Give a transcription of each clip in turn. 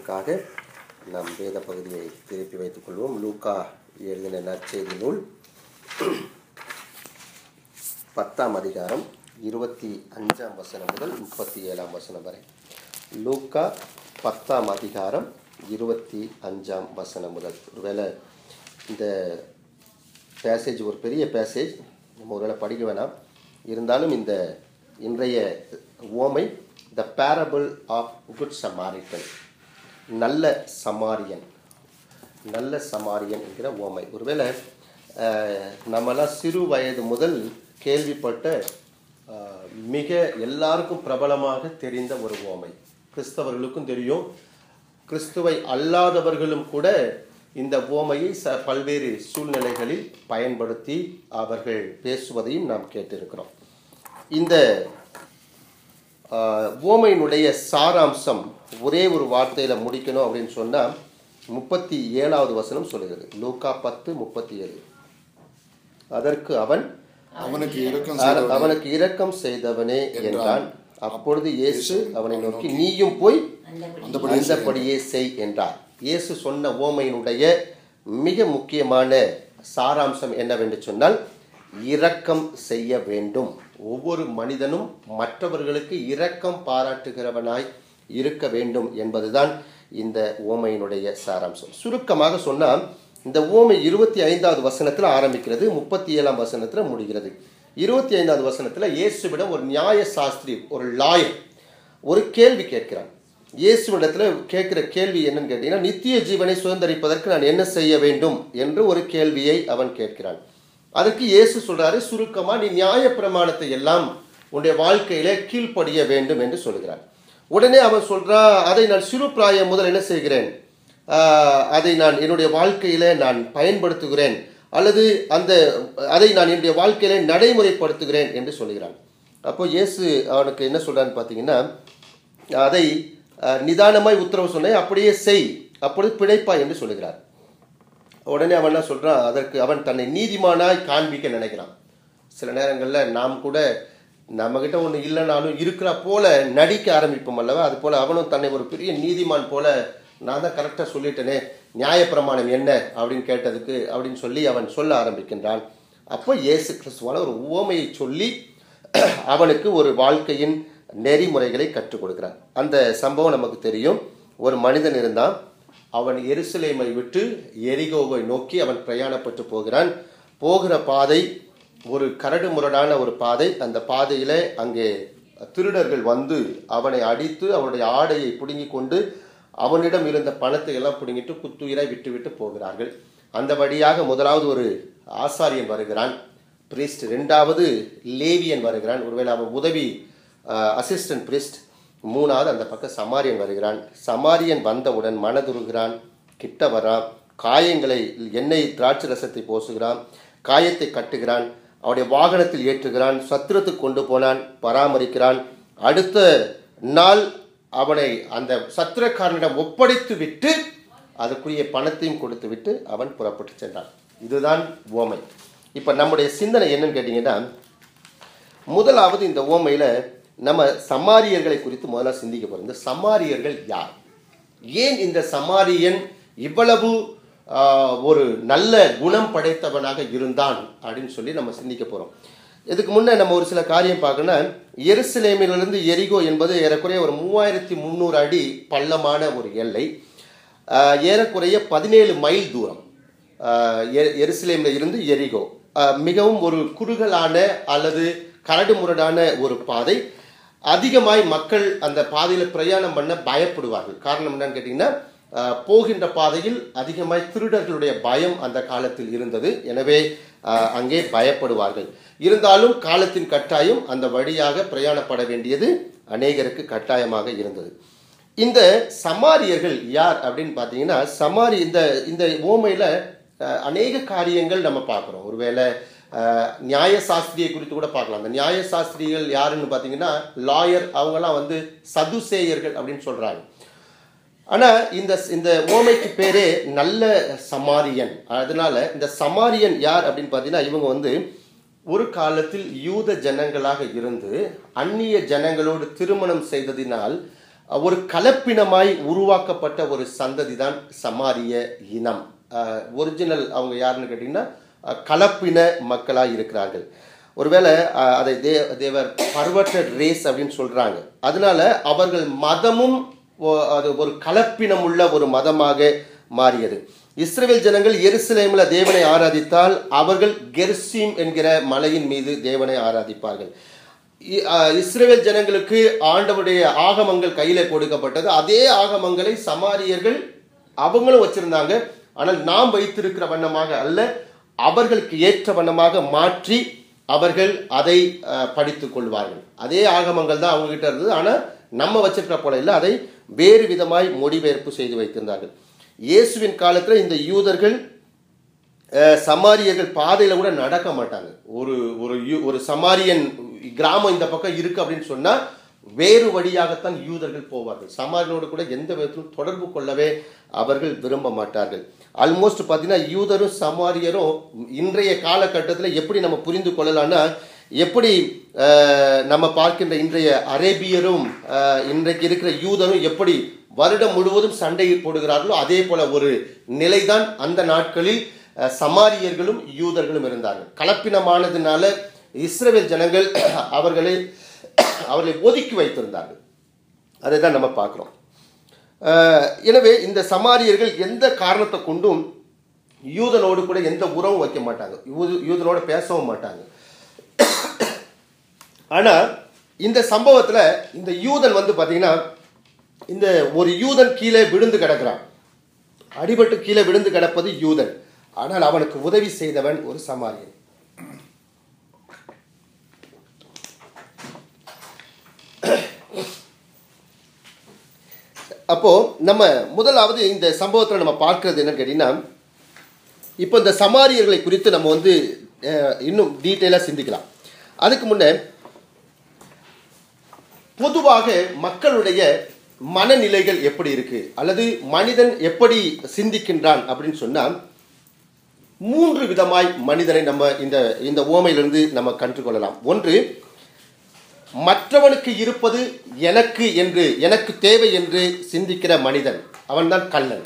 சிந்திப்பதற்காக நாம் வேத பகுதியை திருப்பி வைத்துக் கொள்வோம் லூக்கா எழுதின நற்செய்தி நூல் பத்தாம் அதிகாரம் இருபத்தி அஞ்சாம் வசனம் முதல் முப்பத்தி ஏழாம் வசனம் வரை லூக்கா பத்தாம் அதிகாரம் இருபத்தி அஞ்சாம் வசனம் முதல் ஒருவேளை இந்த பேசேஜ் ஒரு பெரிய பேசேஜ் நம்ம ஒருவேளை படிக்க வேணாம் இருந்தாலும் இந்த இன்றைய ஓமை the parable of good Samaritan நல்ல சமாரியன் நல்ல சமாரியன் என்கிற ஓமை ஒருவேளை அஹ், நம்மெல்லாம் சிறு வயது முதல் கேள்விப்பட்ட அஹ், மிக எல்லாருக்கும் பிரபலமாக தெரிந்த ஒரு ஓமை கிறிஸ்தவர்களுக்கும் தெரியும் கிறிஸ்துவை அல்லாதவர்களும் கூட இந்த ஓமையை ச பல்வேறு சூழ்நிலைகளில் பயன்படுத்தி அவர்கள் பேசுவதையும் நாம் கேட்டிருக்கிறோம் இந்த ஆஹ், ஓமையினுடைய சாராம்சம் ஒரே ஒரு வார்த்தையில் முடிக்கணும் அப்படின்னு சொன்னால் முப்பத்தி ஏழாவது வசனம் சொல்லுகிறது லூக்கா பத்து முப்பத்தி ஏழு அதற்கு அவன் அவனுக்கு இரக்கம் அவ- செய்தவனே, அவனுக்கு இரக்கம் செய்தவனே என்றான் அப்பொழுது இயேசு அவனை நோக்கி நீயும் போய் அந்தபடியே அந்தபடியே செய் என்றார் இயேசு சொன்ன ஓமையினுடைய மிக முக்கியமான சாராம்சம் என்னவென்று சொன்னால் இரக்கம் செய்ய வேண்டும் ஒவ்வொரு மனிதனும் மற்றவர்களுக்கு இரக்கம் பாராட்டுகிறவனாய் இருக்க வேண்டும் என்பதுதான் இந்த ஓமையினுடைய சாராம்சம் சுருக்கமாக சொன்னால் இந்த ஓமை இருபத்தி ஐந்தாவது வசனத்தில் ஆரம்பிக்கிறது முப்பத்தி ஏழாம் வசனத்தில் முடிகிறது இருபத்தி ஐந்தாவது வசனத்தில் இயேசுவிடம் ஒரு நியாய சாஸ்திரி ஒரு லாயர் ஒரு கேள்வி கேட்கிறான் இயேசுவிடத்தில் கேட்கிற கேள்வி என்னன்னு கேட்டீங்கன்னா நித்திய ஜீவனை சுதந்திரிப்பதற்கு நான் என்ன செய்ய வேண்டும் என்று ஒரு கேள்வியை அவன் கேட்கிறான் அதுக்கு இயேசு சொல்றாரு சுருக்கமா நீ நியாய பிரமாணத்தை எல்லாம் உன்னுடைய வாழ்க்கையில கீழ்ப்படிய வேண்டும் என்று சொல்கிறான் உடனே அவன் சொல்றான் அதை நான் சிறு பிராயம் முதல் என்ன செய்கிறேன் ஆஹ், அதை நான் என்னுடைய வாழ்க்கையில நான் பயன்படுத்துகிறேன் அல்லது அந்த அதை நான் என்னுடைய வாழ்க்கையில நடைமுறைப்படுத்துகிறேன் என்று சொல்கிறான் அப்போ இயேசு அவனுக்கு என்ன சொல்றான்னு பார்த்தீங்கன்னா அதை அஹ், நிதானமாய் உத்தரவு சொன்னேன் அப்படியே செய் அப்பொழுது பிழைப்பாய் என்று சொல்லுகிறார் உடனே அவன் என்ன சொல்றான் அதற்கு அவன் தன்னை நீதிமானாய் காண்பிக்க நினைக்கிறான் சில நேரங்களில் நாம் கூட நம்மக்கிட்ட ஒன்று இல்லைனாலும் இருக்கிற போல நடிக்க ஆரம்பிப்போம் அல்லவா அது போல அவனும் தன்னை ஒரு பெரிய நீதிமான் போல நான் தான் கரெக்டாக சொல்லிட்டேனே நியாயப்பிரமாணம் என்ன அப்படின்னு கேட்டதுக்கு அப்படின்னு சொல்லி அவன் சொல்ல ஆரம்பிக்கின்றான் அப்போ இயேசு கிறிஸ்துவான ஒரு உவமையை சொல்லி அவனுக்கு ஒரு வாழ்க்கையின் நெறிமுறைகளை கற்றுக் கொடுக்கிறான் அந்த சம்பவம் நமக்கு தெரியும் ஒரு மனிதன் இருந்தான் அவன் எருசலேமை விட்டு எரிகோவை நோக்கி அவன் பிரயாணப்பட்டு போகிறான் போகிற பாதை ஒரு கரடு முரடான ஒரு பாதை அந்த பாதையில அங்கே திருடர்கள் வந்து அவனை அடித்து அவனுடைய ஆடையை பிடுங்கி கொண்டு அவனிடம் இருந்த பணத்தை எல்லாம் பிடுங்கிட்டு குத்துயிராய் விட்டு விட்டு போகிறார்கள் அந்த வழியாக முதலாவது ஒரு ஆசாரியன் வருகிறான் பிரிஸ்ட் ரெண்டாவது லேவியன் வருகிறான் ஒருவேளை அவன் உதவி அசிஸ்டன்ட் பிரிஸ்ட் மூணாவது அந்த பக்கம் சமாரியன் வருகிறான் சமாரியன் வந்தவுடன் மனதுருகிறான் கிட்ட வரான் காயங்களை எண்ணெய் திராட்சை ரசத்தை போசுகிறான் காயத்தை கட்டுகிறான் அவருடைய வாகனத்தில் ஏற்றுகிறான் சத்திரத்துக்கு கொண்டு போனான் பராமரிக்கிறான் அடுத்த நாள் அவனை அந்த சத்திரக்காரனிடம் ஒப்படைத்து விட்டு அதுக்குரிய பணத்தையும் கொடுத்து விட்டு அவன் புறப்பட்டு சென்றான் இதுதான் ஓமை இப்போ நம்முடைய சிந்தனை என்னன்னு கேட்டிங்கன்னா முதலாவது இந்த ஓமையில நம்ம சமாரியர்களை குறித்து முதல்ல சிந்திக்க போறோம் இந்த சமாரியர்கள் யார் ஏன் இந்த சமாரியன் இவ்வளவு ஆஹ், ஒரு நல்ல குணம் படைத்தவனாக இருந்தான் அப்படின்னு சொல்லி நம்ம சிந்திக்க போறோம் இதுக்கு முன்னே நம்ம ஒரு சில காரியம் பார்க்கணும்னா எருசலேமிலிருந்து எரிகோ என்பது ஏறக்குறைய ஒரு மூவாயிரத்தி முந்நூறு அடி பள்ளமான ஒரு எல்லை ஆஹ், ஏறக்குறைய பதினேழு மைல் தூரம் ஆஹ், எ- எருசலேமில் இருந்து எரிகோ ஆஹ், மிகவும் ஒரு குறுகலான அல்லது கரடுமுரடான ஒரு பாதை அதிகமாய் மக்கள் அந்த பாதையில் பிரயாணம் பண்ண பயப்படுவார்கள் காரணம் என்னன்னு கேட்டிங்கன்னா ஆஹ், போகின்ற பாதையில் அதிகமாய் திருடர்களுடைய பயம் அந்த காலத்தில் இருந்தது எனவே ஆஹ், அங்கே பயப்படுவார்கள் இருந்தாலும் காலத்தின் கட்டாயம் அந்த வழியாக பிரயாணப்பட வேண்டியது அநேகருக்கு கட்டாயமாக இருந்தது இந்த சமாரியர்கள் யார் அப்படின்னு பார்த்தீங்கன்னா சமாரி இந்த இந்த ஓமையில் அநேக காரியங்கள் நம்ம பார்க்குறோம் ஒருவேளை அஹ், நியாய சாஸ்திரியை குறித்து கூட பார்க்கலாம் அந்த நியாய சாஸ்திரிகள் யாருன்னு பார்த்தீங்கன்னா லாயர் அவங்கெல்லாம் வந்து சதுசேயர்கள் அப்படின்னு சொல்கிறாங்க ஆனால் இந்த இந்த ஓமைக்கு பேரே நல்ல சமாரியன் அதனால இந்த சமாரியன் யார் அப்படின்னு பார்த்தீங்கன்னா இவங்க வந்து ஒரு காலத்தில் யூத ஜனங்களாக இருந்து அந்நிய ஜனங்களோடு திருமணம் செய்ததினால் ஒரு கலப்பினமாய் உருவாக்கப்பட்ட ஒரு சந்ததி தான் சமாரிய இனம் ஒரிஜினல் அவங்க யாருன்னு கேட்டிங்கன்னா அஹ், கலப்பின மக்களாக இருக்கிறார்கள் ஒருவேளை அஹ், அதை தே தேவர் பர்வட்டட் ரேஸ் அப்படின்னு சொல்கிறாங்க அதனால அவர்கள் மதமும் ஒ- அது ஒரு கலப்பினம் உள்ள ஒரு மதமாக மாறியது இஸ்ரவேல் ஜனங்கள் எருசலேமில் தேவனை ஆராதித்தால் அவர்கள் கெர்சீம் என்கிற மலையின் மீது தேவனை ஆராதிப்பார்கள் இ- அஹ் இஸ்ரவேல் ஜனங்களுக்கு ஆண்டவருடைய ஆகமங்கள் கையில கொடுக்கப்பட்டது அதே ஆகமங்களை சமாரியர்கள் அவங்களும் வச்சிருந்தாங்க ஆனால் நாம் வைத்திருக்கிற வண்ணமாக அல்ல அவர்களுக்கு ஏற்ற வண்ணமாக மாற்றி அவர்கள் அதை அஹ், படித்துக் கொள்வார்கள் அதே ஆகமங்கள் தான் அவங்க கிட்ட இருந்தது ஆனால் நம்ம வச்சிருக்கிற போல இல்லை அதை வேறு விதமாய் மொழிபெயர்ப்பு செய்து வைத்திருந்தார்கள் இயேசுவின் காலத்தில் இந்த யூதர்கள் அஹ், சமாரியர்கள் பாதையில கூட நடக்க மாட்டாங்க ஒரு ஒரு யூ- ஒரு சமாரியன் கிராமம் இந்த பக்கம் இருக்கு அப்படின்னு சொன்னா வேறு வழியாகத்தான் யூதர்கள் போவார்கள் சமாரியனோடு கூட எந்த விதத்திலும் தொடர்பு கொள்ளவே அவர்கள் விரும்ப மாட்டார்கள் ஆல்மோஸ்ட் பார்த்தீங்கன்னா யூதரும் சமாரியரும் இன்றைய காலகட்டத்தில் எப்படி நம்ம புரிந்து கொள்ளலாம்னா எப்படி அஹ், நம்ம பார்க்கின்ற இன்றைய அரேபியரும் அஹ், இன்றைக்கு இருக்கிற யூதரும் எப்படி வருடம் முழுவதும் சண்டை போடுகிறார்களோ அதே போல ஒரு நிலைதான் அந்த நாட்களில் அஹ், சமாரியர்களும் யூதர்களும் இருந்தார்கள் கலப்பினமானதுனால இஸ்ரவேல் ஜனங்கள் அவர்களை அவர்களை ஒதுக்கி வைத்திருந்தார்கள் அதை தான் நம்ம பார்க்குறோம் எனவே இந்த சமாரியர்கள் எந்த காரணத்தை கொண்டும் யூதனோடு கூட எந்த உறவும் வைக்க மாட்டாங்க யூது- யூதனோட பேசவும் மாட்டாங்க ஆனால் இந்த சம்பவத்தில் இந்த யூதன் வந்து பார்த்தீங்கன்னா இந்த ஒரு யூதன் கீழே விழுந்து கிடக்கிறான் அடிபட்டு கீழே விழுந்து கிடப்பது யூதன் ஆனால் அவனுக்கு உதவி செய்தவன் ஒரு சமாரியன் அப்போ நம்ம முதலாவது இந்த சம்பவத்தில் நம்ம பார்க்கிறது என்னன்னு கேட்டீங்கன்னா இப்போ இந்த சமாரியர்களை குறித்து நம்ம வந்து அஹ், இன்னும் டீட்டெயிலாக சிந்திக்கலாம் அதுக்கு முன்னே பொதுவாக மக்களுடைய மனநிலைகள் எப்படி இருக்கு அல்லது மனிதன் எப்படி சிந்திக்கின்றான் அப்படின்னு சொன்னா மூன்று விதமாய் மனிதனை நம்ம இந்த இந்த ஓமையிலிருந்து நம்ம கற்றுக்கொள்ளலாம் ஒன்று மற்றவனுக்கு இருப்பது எனக்கு என்று எனக்கு தேவை என்று சிந்திக்கிற மனிதன் அவன்தான் கள்ளன்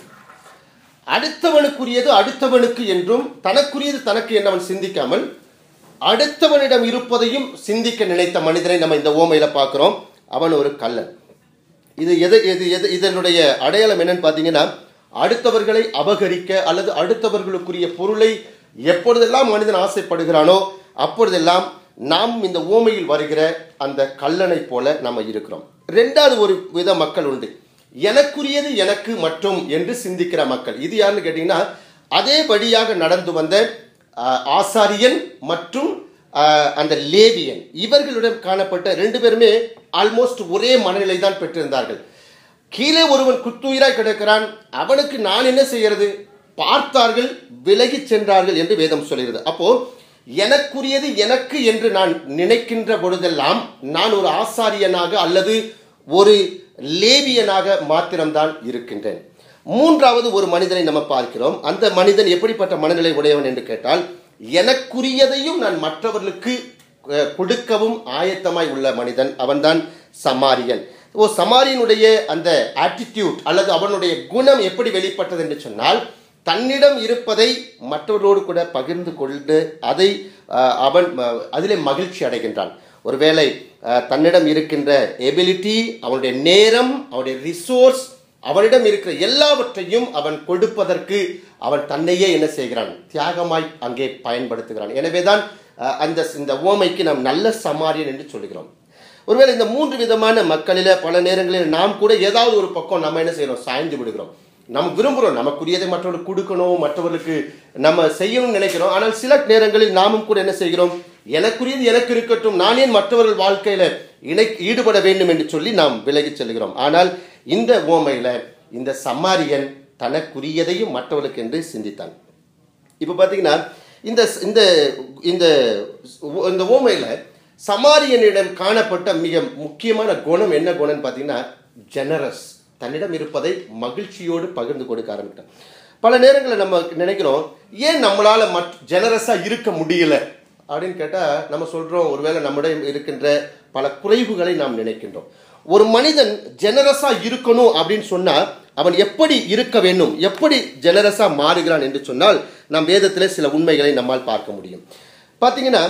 அடுத்தவனுக்குரியது அடுத்தவனுக்கு என்றும் தனக்குரியது தனக்கு என்று அவன் சிந்திக்காமல் அடுத்தவனிடம் இருப்பதையும் சிந்திக்க நினைத்த மனிதனை நம்ம இந்த ஓமையில பார்க்கிறோம் அவன் ஒரு கள்ளன் இது எது எது எது இதனுடைய அடையாளம் என்னன்னு பார்த்தீங்கன்னா அடுத்தவர்களை அபகரிக்க அல்லது அடுத்தவர்களுக்குரிய பொருளை எப்பொழுதெல்லாம் மனிதன் ஆசைப்படுகிறானோ அப்பொழுதெல்லாம் நாம் இந்த ஓமையில் வருகிற அந்த கல்லனை போல நம்ம இருக்கிறோம் ரெண்டாவது ஒரு வித மக்கள் உண்டு எனக்குரியது எனக்கு மட்டும் என்று சிந்திக்கிற மக்கள் இது யாருன்னு கேட்டிங்கன்னா அதே வழியாக நடந்து வந்த ஆஹ், ஆசாரியன் மற்றும் ஆஹ், அந்த லேவியன் இவர்களிடம் காணப்பட்ட ரெண்டு பேருமே ஆல்மோஸ்ட் ஒரே மனநிலை தான் பெற்றிருந்தார்கள் கீழே ஒருவன் குத்துயிராய் கிடக்கிறான் அவனுக்கு நான் என்ன செய்யறது பார்த்தார்கள் விலகி சென்றார்கள் என்று வேதம் சொல்கிறது அப்போ எனக்குரியது எனக்கு என்று நான் நினைக்கின்ற பொழுதெல்லாம் நான் ஒரு ஆசாரியனாக அல்லது ஒரு லேவியனாக மாத்திரம்தான் இருக்கின்றேன் மூன்றாவது ஒரு மனிதனை நம்ம பார்க்கிறோம் அந்த மனிதன் எப்படிப்பட்ட மனநிலை உடையவன் என்று கேட்டால் எனக்குரியதையும் நான் மற்றவர்களுக்கு அஹ், கொடுக்கவும் ஆயத்தமாய் உள்ள மனிதன் அவன்தான் சமாரியன் ஓ சமாரியனுடைய அந்த ஆட்டிடியூட் அல்லது அவனுடைய குணம் எப்படி வெளிப்பட்டது என்று சொன்னால் தன்னிடம் இருப்பதை மற்றவரோடு கூட பகிர்ந்து கொண்டு அதை அஹ், அவன் அஹ், அதிலே மகிழ்ச்சி அடைகின்றான் ஒருவேளை அஹ், தன்னிடம் இருக்கின்ற எபிலிட்டி அவனுடைய நேரம் அவனுடைய ரிசோர்ஸ் அவனிடம் இருக்கிற எல்லாவற்றையும் அவன் கொடுப்பதற்கு அவன் தன்னையே என்ன செய்கிறான் தியாகமாய் அங்கே பயன்படுத்துகிறான் எனவேதான் அஹ், அந்த இந்த ஓமைக்கு நாம் நல்ல சமாரியன் என்று சொல்லுகிறோம் ஒருவேளை இந்த மூன்று விதமான மக்களில பல நேரங்களில் நாம் கூட ஏதாவது ஒரு பக்கம் நம்ம என்ன செய்யறோம் சாய்ந்து விடுகிறோம் நம்ம விரும்புகிறோம் நமக்குரியதை மற்றவர்களுக்கு கொடுக்கணும் மற்றவர்களுக்கு நம்ம செய்யணும்னு நினைக்கிறோம் ஆனால் சில நேரங்களில் நாமும் கூட என்ன செய்கிறோம் எனக்குரியது எனக்கு இருக்கட்டும் நான் ஏன் மற்றவர்கள் வாழ்க்கையில இணை ஈடுபட வேண்டும் என்று சொல்லி நாம் விலகிச் செல்கிறோம் ஆனால் இந்த ஓமையில இந்த சமாரியன் தனக்குரியதையும் மற்றவர்களுக்கு என்று சிந்தித்தான் இப்போ பார்த்தீங்கன்னா இந்த இந்த இந்த இந்த ஓமையில் சமாரியனிடம் காணப்பட்ட மிக முக்கியமான குணம் என்ன குணம்னு பார்த்தீங்கன்னா ஜெனரஸ் தன்னிடம் இருப்பதை மகிழ்ச்சியோடு பகிர்ந்து கொடுக்க ஆரம்பிட்டான் பல நேரங்களில் நம்ம நினைக்கிறோம் ஏன் நம்மளால் மட் ஜெனரஸாக இருக்க முடியல அப்படின்னு கேட்டால் நம்ம சொல்கிறோம் ஒருவேளை நம்மிடம் இருக்கின்ற பல குறைவுகளை நாம் நினைக்கின்றோம் ஒரு மனிதன் ஜெனரஸா இருக்கணும் அப்படின்னு சொன்னா அவன் எப்படி இருக்க வேண்டும் எப்படி ஜெனரஸா மாறுகிறான் என்று சொன்னால் நம் வேதத்திலே சில உண்மைகளை நம்மால் பார்க்க முடியும் பார்த்தீங்கன்னா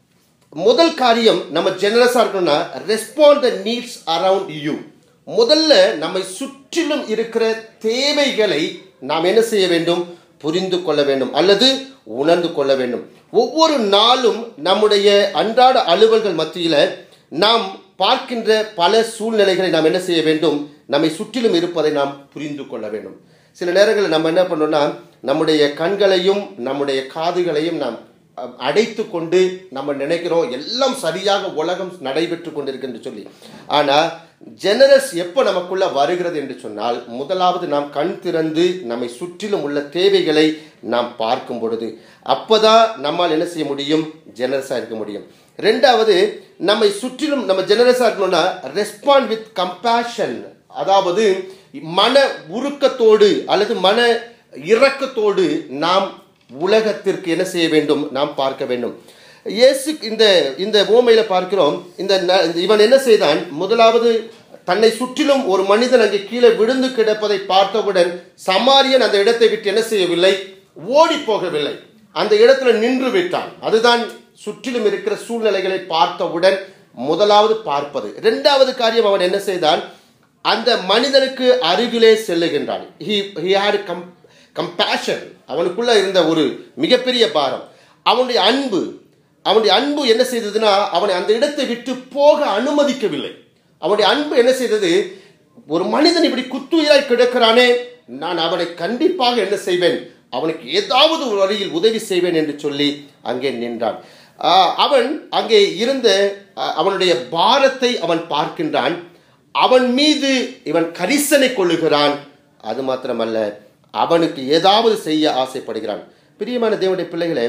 முதல் காரியம் நம்ம ஜெனரஸா இருக்கணும்னா respond the needs around you முதல்ல நம்மை சுற்றிலும் இருக்கிற தேவைகளை நாம் என்ன செய்ய வேண்டும் புரிந்து கொள்ள வேண்டும் அல்லது உணர்ந்து கொள்ள வேண்டும் ஒவ்வொரு நாளும் நம்முடைய அன்றாட அலுவல்கள் மத்தியில் நாம் பார்க்கின்ற பல சூழ்நிலைகளை நாம் என்ன செய்ய வேண்டும் நம்மை சுற்றிலும் இருப்பதை நாம் புரிந்து கொள்ள வேண்டும் சில நேரங்களில் நம்ம என்ன பண்ணோம்னா நம்முடைய கண்களையும் நம்முடைய காதுகளையும் நாம் அ- அடைத்து கொண்டு நம்ம நினைக்கிறோம் எல்லாம் சரியாக உலகம் நடைபெற்று கொண்டிருக்கின்ற சொல்லி ஆனால் ஜெனரஸ் எப்போ நமக்குள்ள வருகிறது என்று சொன்னால் முதலாவது நாம் கண் திறந்து நம்மை சுற்றிலும் உள்ள தேவைகளை நாம் பார்க்கும் பொழுது அப்பதான் நம்மால் என்ன செய்ய முடியும் ஜெனரஸாக இருக்க முடியும் ரெண்டாவது நம்மை சுற்றிலும் நம்ம ஜெனரஸாக இருக்கணும்னா ரெஸ்பாண்ட் வித் கம்பேஷன் அதாவது மன உருக்கத்தோடு அல்லது மன இரக்கத்தோடு நாம் உலகத்திற்கு என்ன செய்ய வேண்டும் நாம் பார்க்க வேண்டும் இயேசு இந்த இந்த ஓமையில பார்க்கிறோம் இந்த ந- இவன் என்ன செய்தான் முதலாவது தன்னை சுற்றிலும் ஒரு மனிதன் அங்கே கீழே விழுந்து கிடப்பதை பார்த்தவுடன் சமாரியன் அந்த இடத்தை விட்டு என்ன செய்யவில்லை ஓடி போகவில்லை அந்த இடத்துல நின்று விட்டான் அதுதான் சுற்றிலும் இருக்கிற சூழ்நிலைகளை பார்த்தவுடன் முதலாவது பார்ப்பது இரண்டாவது காரியம் அவன் என்ன செய்தான் அந்த மனிதனுக்கு அருகிலே செல்லுகின்றான் he he had com compassion அவனுக்குள்ள இருந்த ஒரு மிகப்பெரிய பாரம் அவனுடைய அன்பு அவனுடைய அன்பு என்ன செய்ததுன்னா அவனை அந்த இடத்தை விட்டு போக அனுமதிக்கவில்லை அவனுடைய அன்பு என்ன செய்தது ஒரு மனிதன் இப்படி குத்துயிராய் கிடக்கிறானே நான் அவனை கண்டிப்பாக என்ன செய்வேன் அவனுக்கு ஏதாவது ஒரு வழியில் உதவி செய்வேன் என்று சொல்லி அங்கே நின்றான் ஆஹ் அவன் அங்கே இருந்த ஆஹ் அவனுடைய பாரத்தை அவன் பார்க்கின்றான் அவன் மீது இவன் கரிசனை கொள்ளுகிறான் அது மாத்திரமல்ல அவனுக்கு ஏதாவது செய்ய ஆசைப்படுகிறான் பிரியமான தேவனுடைய பிள்ளைகளே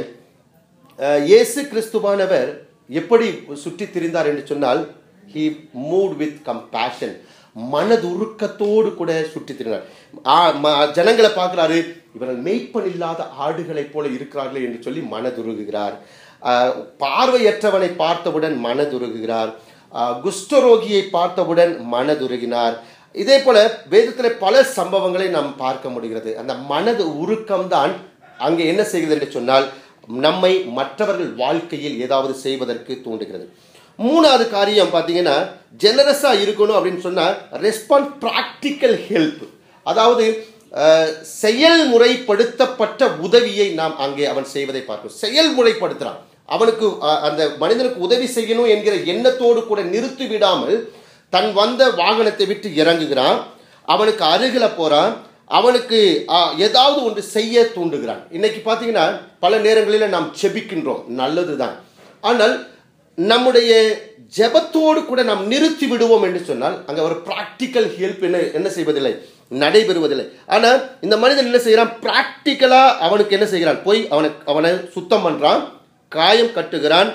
அஹ், இயேசு கிறிஸ்துவானவர் எப்படி சுற்றி திரிந்தார் என்று சொன்னால் ஹி மூட் வித் கம்பேஷன் மனதுருக்கத்தோடு கூட சுற்றி திரிந்தார் ஆ, ம- ஜனங்களை பார்க்கிறாரு இவர்கள் மெய்ப்பன் இல்லாத ஆடுகளைப் போல இருக்கிறார்களே என்று சொல்லி மனதுருகுகிறார் அஹ், பார்வையற்றவனை பார்த்தவுடன் மனதுருகுகிறார் அஹ், குஷ்டரோகியை பார்த்தவுடன் மனதுருகினார் இதே போல வேதத்தில் பல சம்பவங்களை நாம் பார்க்க முடிகிறது அந்த மனது உருக்கம்தான் அங்கே என்ன செய்கிறது என்று சொன்னால் நம்மை மற்றவர்கள் வாழ்க்கையில் ஏதாவது செய்வதற்கு தூண்டுகிறது மூணாவது காரியம் பார்த்தீங்கன்னா ஜெனரஸாக இருக்கணும் அப்படின்னு சொன்னால் ரெஸ்பாண்ட் ப்ராக்டிக்கல் ஹெல்ப் அதாவது அஹ், செயல்முறைப்படுத்தப்பட்ட உதவியை நாம் அங்கே அவன் செய்வதை பார்க்கிறோம் செயல்முறைப்படுத்துறான் அவனுக்கு அஹ், அந்த மனிதனுக்கு உதவி செய்யணும் என்கிற எண்ணத்தோடு கூட நிறுத்தி விடாமல் தன் வந்த வாகனத்தை விட்டு இறங்குகிறான் அவனுக்கு அருகில போறான் அவனுக்கு ஆ, ஏதாவது ஒன்று செய்ய தூண்டுகிறான் இன்னைக்கு பார்த்தீங்கன்னா பல நேரங்களில் நாம் ஜெபிக்கின்றோம் நல்லதுதான் ஆனால் நம்முடைய ஜெபத்தோடு கூட நாம் நிறுத்தி விடுவோம் என்று சொன்னால் அங்க ஒரு பிராக்டிக்கல் ஹெல்ப் என்ன என்ன செய்வதில்லை நடைபெறுவதில்லை ஆனால் இந்த மனிதன் என்ன செய்கிறான் பிராக்டிக்கலா அவனுக்கு என்ன செய்கிறான் போய் அவனை அவனை சுத்தம் பண்றான் காயம் கட்டுகிறான்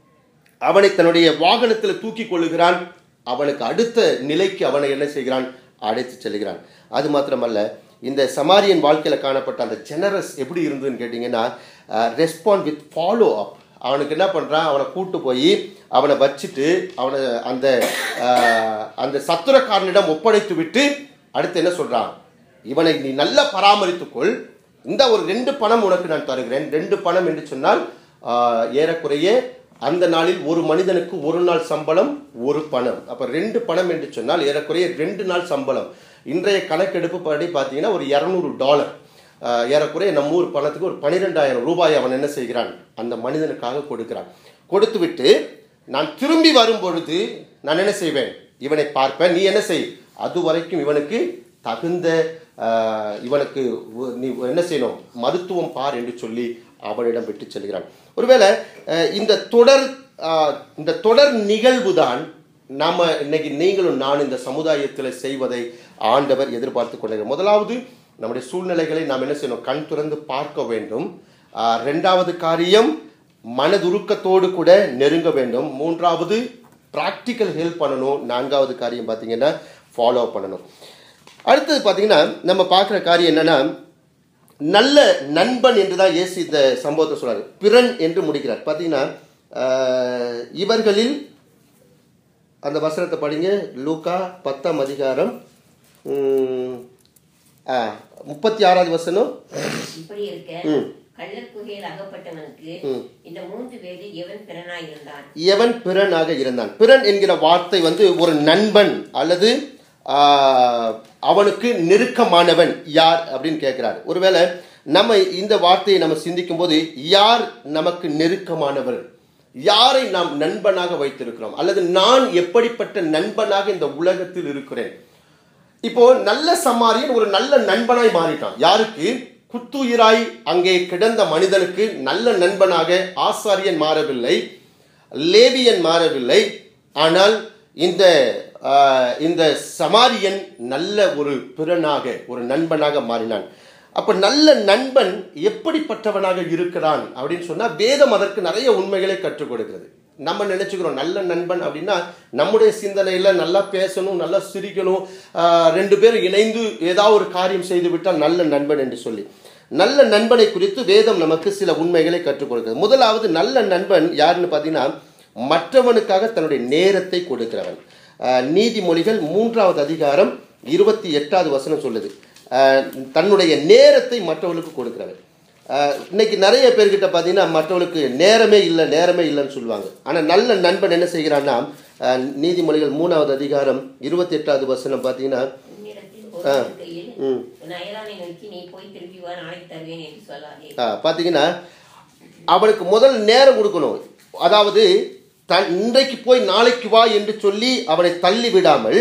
அவனை தன்னுடைய வாகனத்தில் தூக்கி கொள்ளுகிறான் அவனுக்கு அடுத்த நிலைக்கு அவனை என்ன செய்கிறான் அழைத்து செல்கிறான் அது மாத்திரமல்ல இந்த சமாரியன் வாழ்க்கையில் காணப்பட்ட அந்த ஜெனரஸ் எப்படி இருந்ததுன்னு கேட்டிங்கன்னா ரெஸ்பாண்ட் வித் ஃபாலோ அப் அவனுக்கு என்ன பண்ணுறான் அவனை கூட்டு போய் அவனை வச்சுட்டு அவனை அந்த அஹ், அந்த சத்துரக்காரனிடம் ஒப்படைத்து விட்டு அடுத்து என்ன சொல்கிறான் இவனை நீ நல்லா பராமரித்துக்கொள் இந்த ஒரு ரெண்டு பணம் உனக்கு நான் தருகிறேன் ரெண்டு பணம் என்று சொன்னால் ஆஹ், ஏறக்குறைய அந்த நாளில் ஒரு மனிதனுக்கு ஒரு நாள் சம்பளம் ஒரு பணம் அப்போ ரெண்டு பணம் என்று சொன்னால் ஏறக்குறைய ரெண்டு நாள் சம்பளம் இன்றைய கணக்கெடுப்பு படி பார்த்தீங்கன்னா ஒரு இரநூறு டாலர் ஆஹ், ஏறக்குறைய நம்ம ஊர் பணத்துக்கு ஒரு பன்னிரெண்டாயிரம் ரூபாய் அவன் என்ன செய்கிறான் அந்த மனிதனுக்காக கொடுக்கிறான் கொடுத்துவிட்டு நான் திரும்பி வரும் பொழுது நான் என்ன செய்வேன் இவனை பார்ப்பேன் நீ என்ன செய் அது வரைக்கும் இவனுக்கு தகுந்த ஆஹ், இவனுக்கு உ- நீ என்ன செய்யணும் மருத்துவம் பார் என்று சொல்லி அவனிடம் விட்டு செல்கிறான் ஒருவேளை அஹ், இந்த தொடர் ஆஹ், இந்த தொடர் நிகழ்வு தான் நாம இன்னைக்கு நீங்களும் நான் இந்த சமுதாயத்தில் செய்வதை ஆண்டவர் எதிர்பார்த்து கொண்டிருக்கிறோம் முதலாவது நம்முடைய சூழ்நிலைகளை நாம் என்ன செய்யணும் கண் திறந்து பார்க்க வேண்டும் ஆஹ், ரெண்டாவது காரியம் மனதுருக்கத்தோடு கூட நெருங்க வேண்டும் மூன்றாவது ப்ராக்டிக்கல் ஹெல்ப் பண்ணணும் நான்காவது காரியம் பார்த்தீங்கன்னா ஃபாலோ பண்ணணும் அடுத்தது பார்த்தீங்கன்னா நம்ம பார்க்குற காரியம் என்னன்னா நல்ல நண்பன் என்று தான் இயேசு இந்த சம்பவத்தை சொல்றாரு பிறன் என்று முடிக்கிறார் பார்த்தீங்கன்னா ஆஹ், இவர்களில் அந்த வசனத்தை படிங்க லூக்கா பத்தாம் அதிகாரம் ம், ஆ, முப்பத்தி ஆறாவது வசனம் இப்படி இருக்க ம். கள்ளர் குகையில் அகப்பட்டவனுக்கு இந்த மூன்று பேரில் எவன் பிறனாயிருந்தான் எவன் பிறனாக இருந்தான் பிறன் என்கிற வார்த்தை வந்து ஒரு நண்பன் அல்லது ஆ, அவனுக்கு நெருக்கமானவன் யார் அப்படின்னு கேட்கிறார் ஒருவேளை நம்ம இந்த வார்த்தையை நம்ம சிந்திக்கும் போது யார் நமக்கு நெருக்கமானவர் யாரை நாம் நண்பனாக வைத்திருக்கிறோம் அல்லது நான் எப்படிப்பட்ட நண்பனாக இந்த உலகத்தில் இருக்கிறேன் இப்போ நல்ல சமாரியன் ஒரு நல்ல நண்பனாய் மாறிட்டான் யாருக்கு குத்துயிராய் அங்கே கிடந்த மனிதனுக்கு நல்ல நண்பனாக ஆசாரியன் மாறவில்லை லேவியன் மாறவில்லை ஆனால் இந்த ஆஹ், இந்த சமாரியன் நல்ல ஒரு பிறனாக ஒரு நண்பனாக மாறினான் அப்ப நல்ல நண்பன் எப்படிப்பட்டவனாக இருக்கிறான் அப்படின்னு சொன்னா வேதம் அதற்கு நிறைய உண்மைகளை கற்றுக் கொடுக்கிறது நம்ம நினைச்சுக்கிறோம் நல்ல நண்பன் அப்படின்னா நம்முடைய சிந்தனையில நல்லா பேசணும் நல்லா சிரிக்கணும் ஆஹ், ரெண்டு பேரும் இணைந்து ஏதாவது ஒரு காரியம் செய்து விட்டால் நல்ல நண்பன் என்று சொல்லி நல்ல நண்பனை குறித்து வேதம் நமக்கு சில உண்மைகளை கற்றுக் கொடுக்கிறது முதலாவது நல்ல நண்பன் யாருன்னு பார்த்தீங்கன்னா மற்றவனுக்காக தன்னுடைய நேரத்தை கொடுக்கிறவன் ஆஹ், நீதிமொழிகள் மூன்றாவது அதிகாரம் இருபத்தி எட்டாவது வசனம் சொல்லுது ஆஹ், தன்னுடைய நேரத்தை மற்றவர்களுக்கு கொடுக்கிறவன் ஆஹ், இன்னைக்கு நிறைய பேர்கிட்ட பார்த்தீங்கன்னா மற்றவர்களுக்கு நேரமே இல்லை நேரமே இல்லைன்னு சொல்லுவாங்க ஆனால் நல்ல நண்பன் என்ன செய்கிறான்னா ஆஹ், நீதிமொழிகள் மூணாவது அதிகாரம் இருபத்தி எட்டாவது வசனம் பார்த்தீங்கன்னா உன்னிடத்தில் ஒரு இருக்கையில் ம். உன் அயலானை நோக்கி நீ போய் திரும்பி வா நாளைக்கு தருவேன் என்று சொல்லாதே ஆ, பார்த்தீங்கன்னா அவனுக்கு முதல் நேரம் கொடுக்கணும் அதாவது தன் இன்றைக்கு போய் நாளைக்கு வா என்று சொல்லி அவனை தள்ளி விடாமல்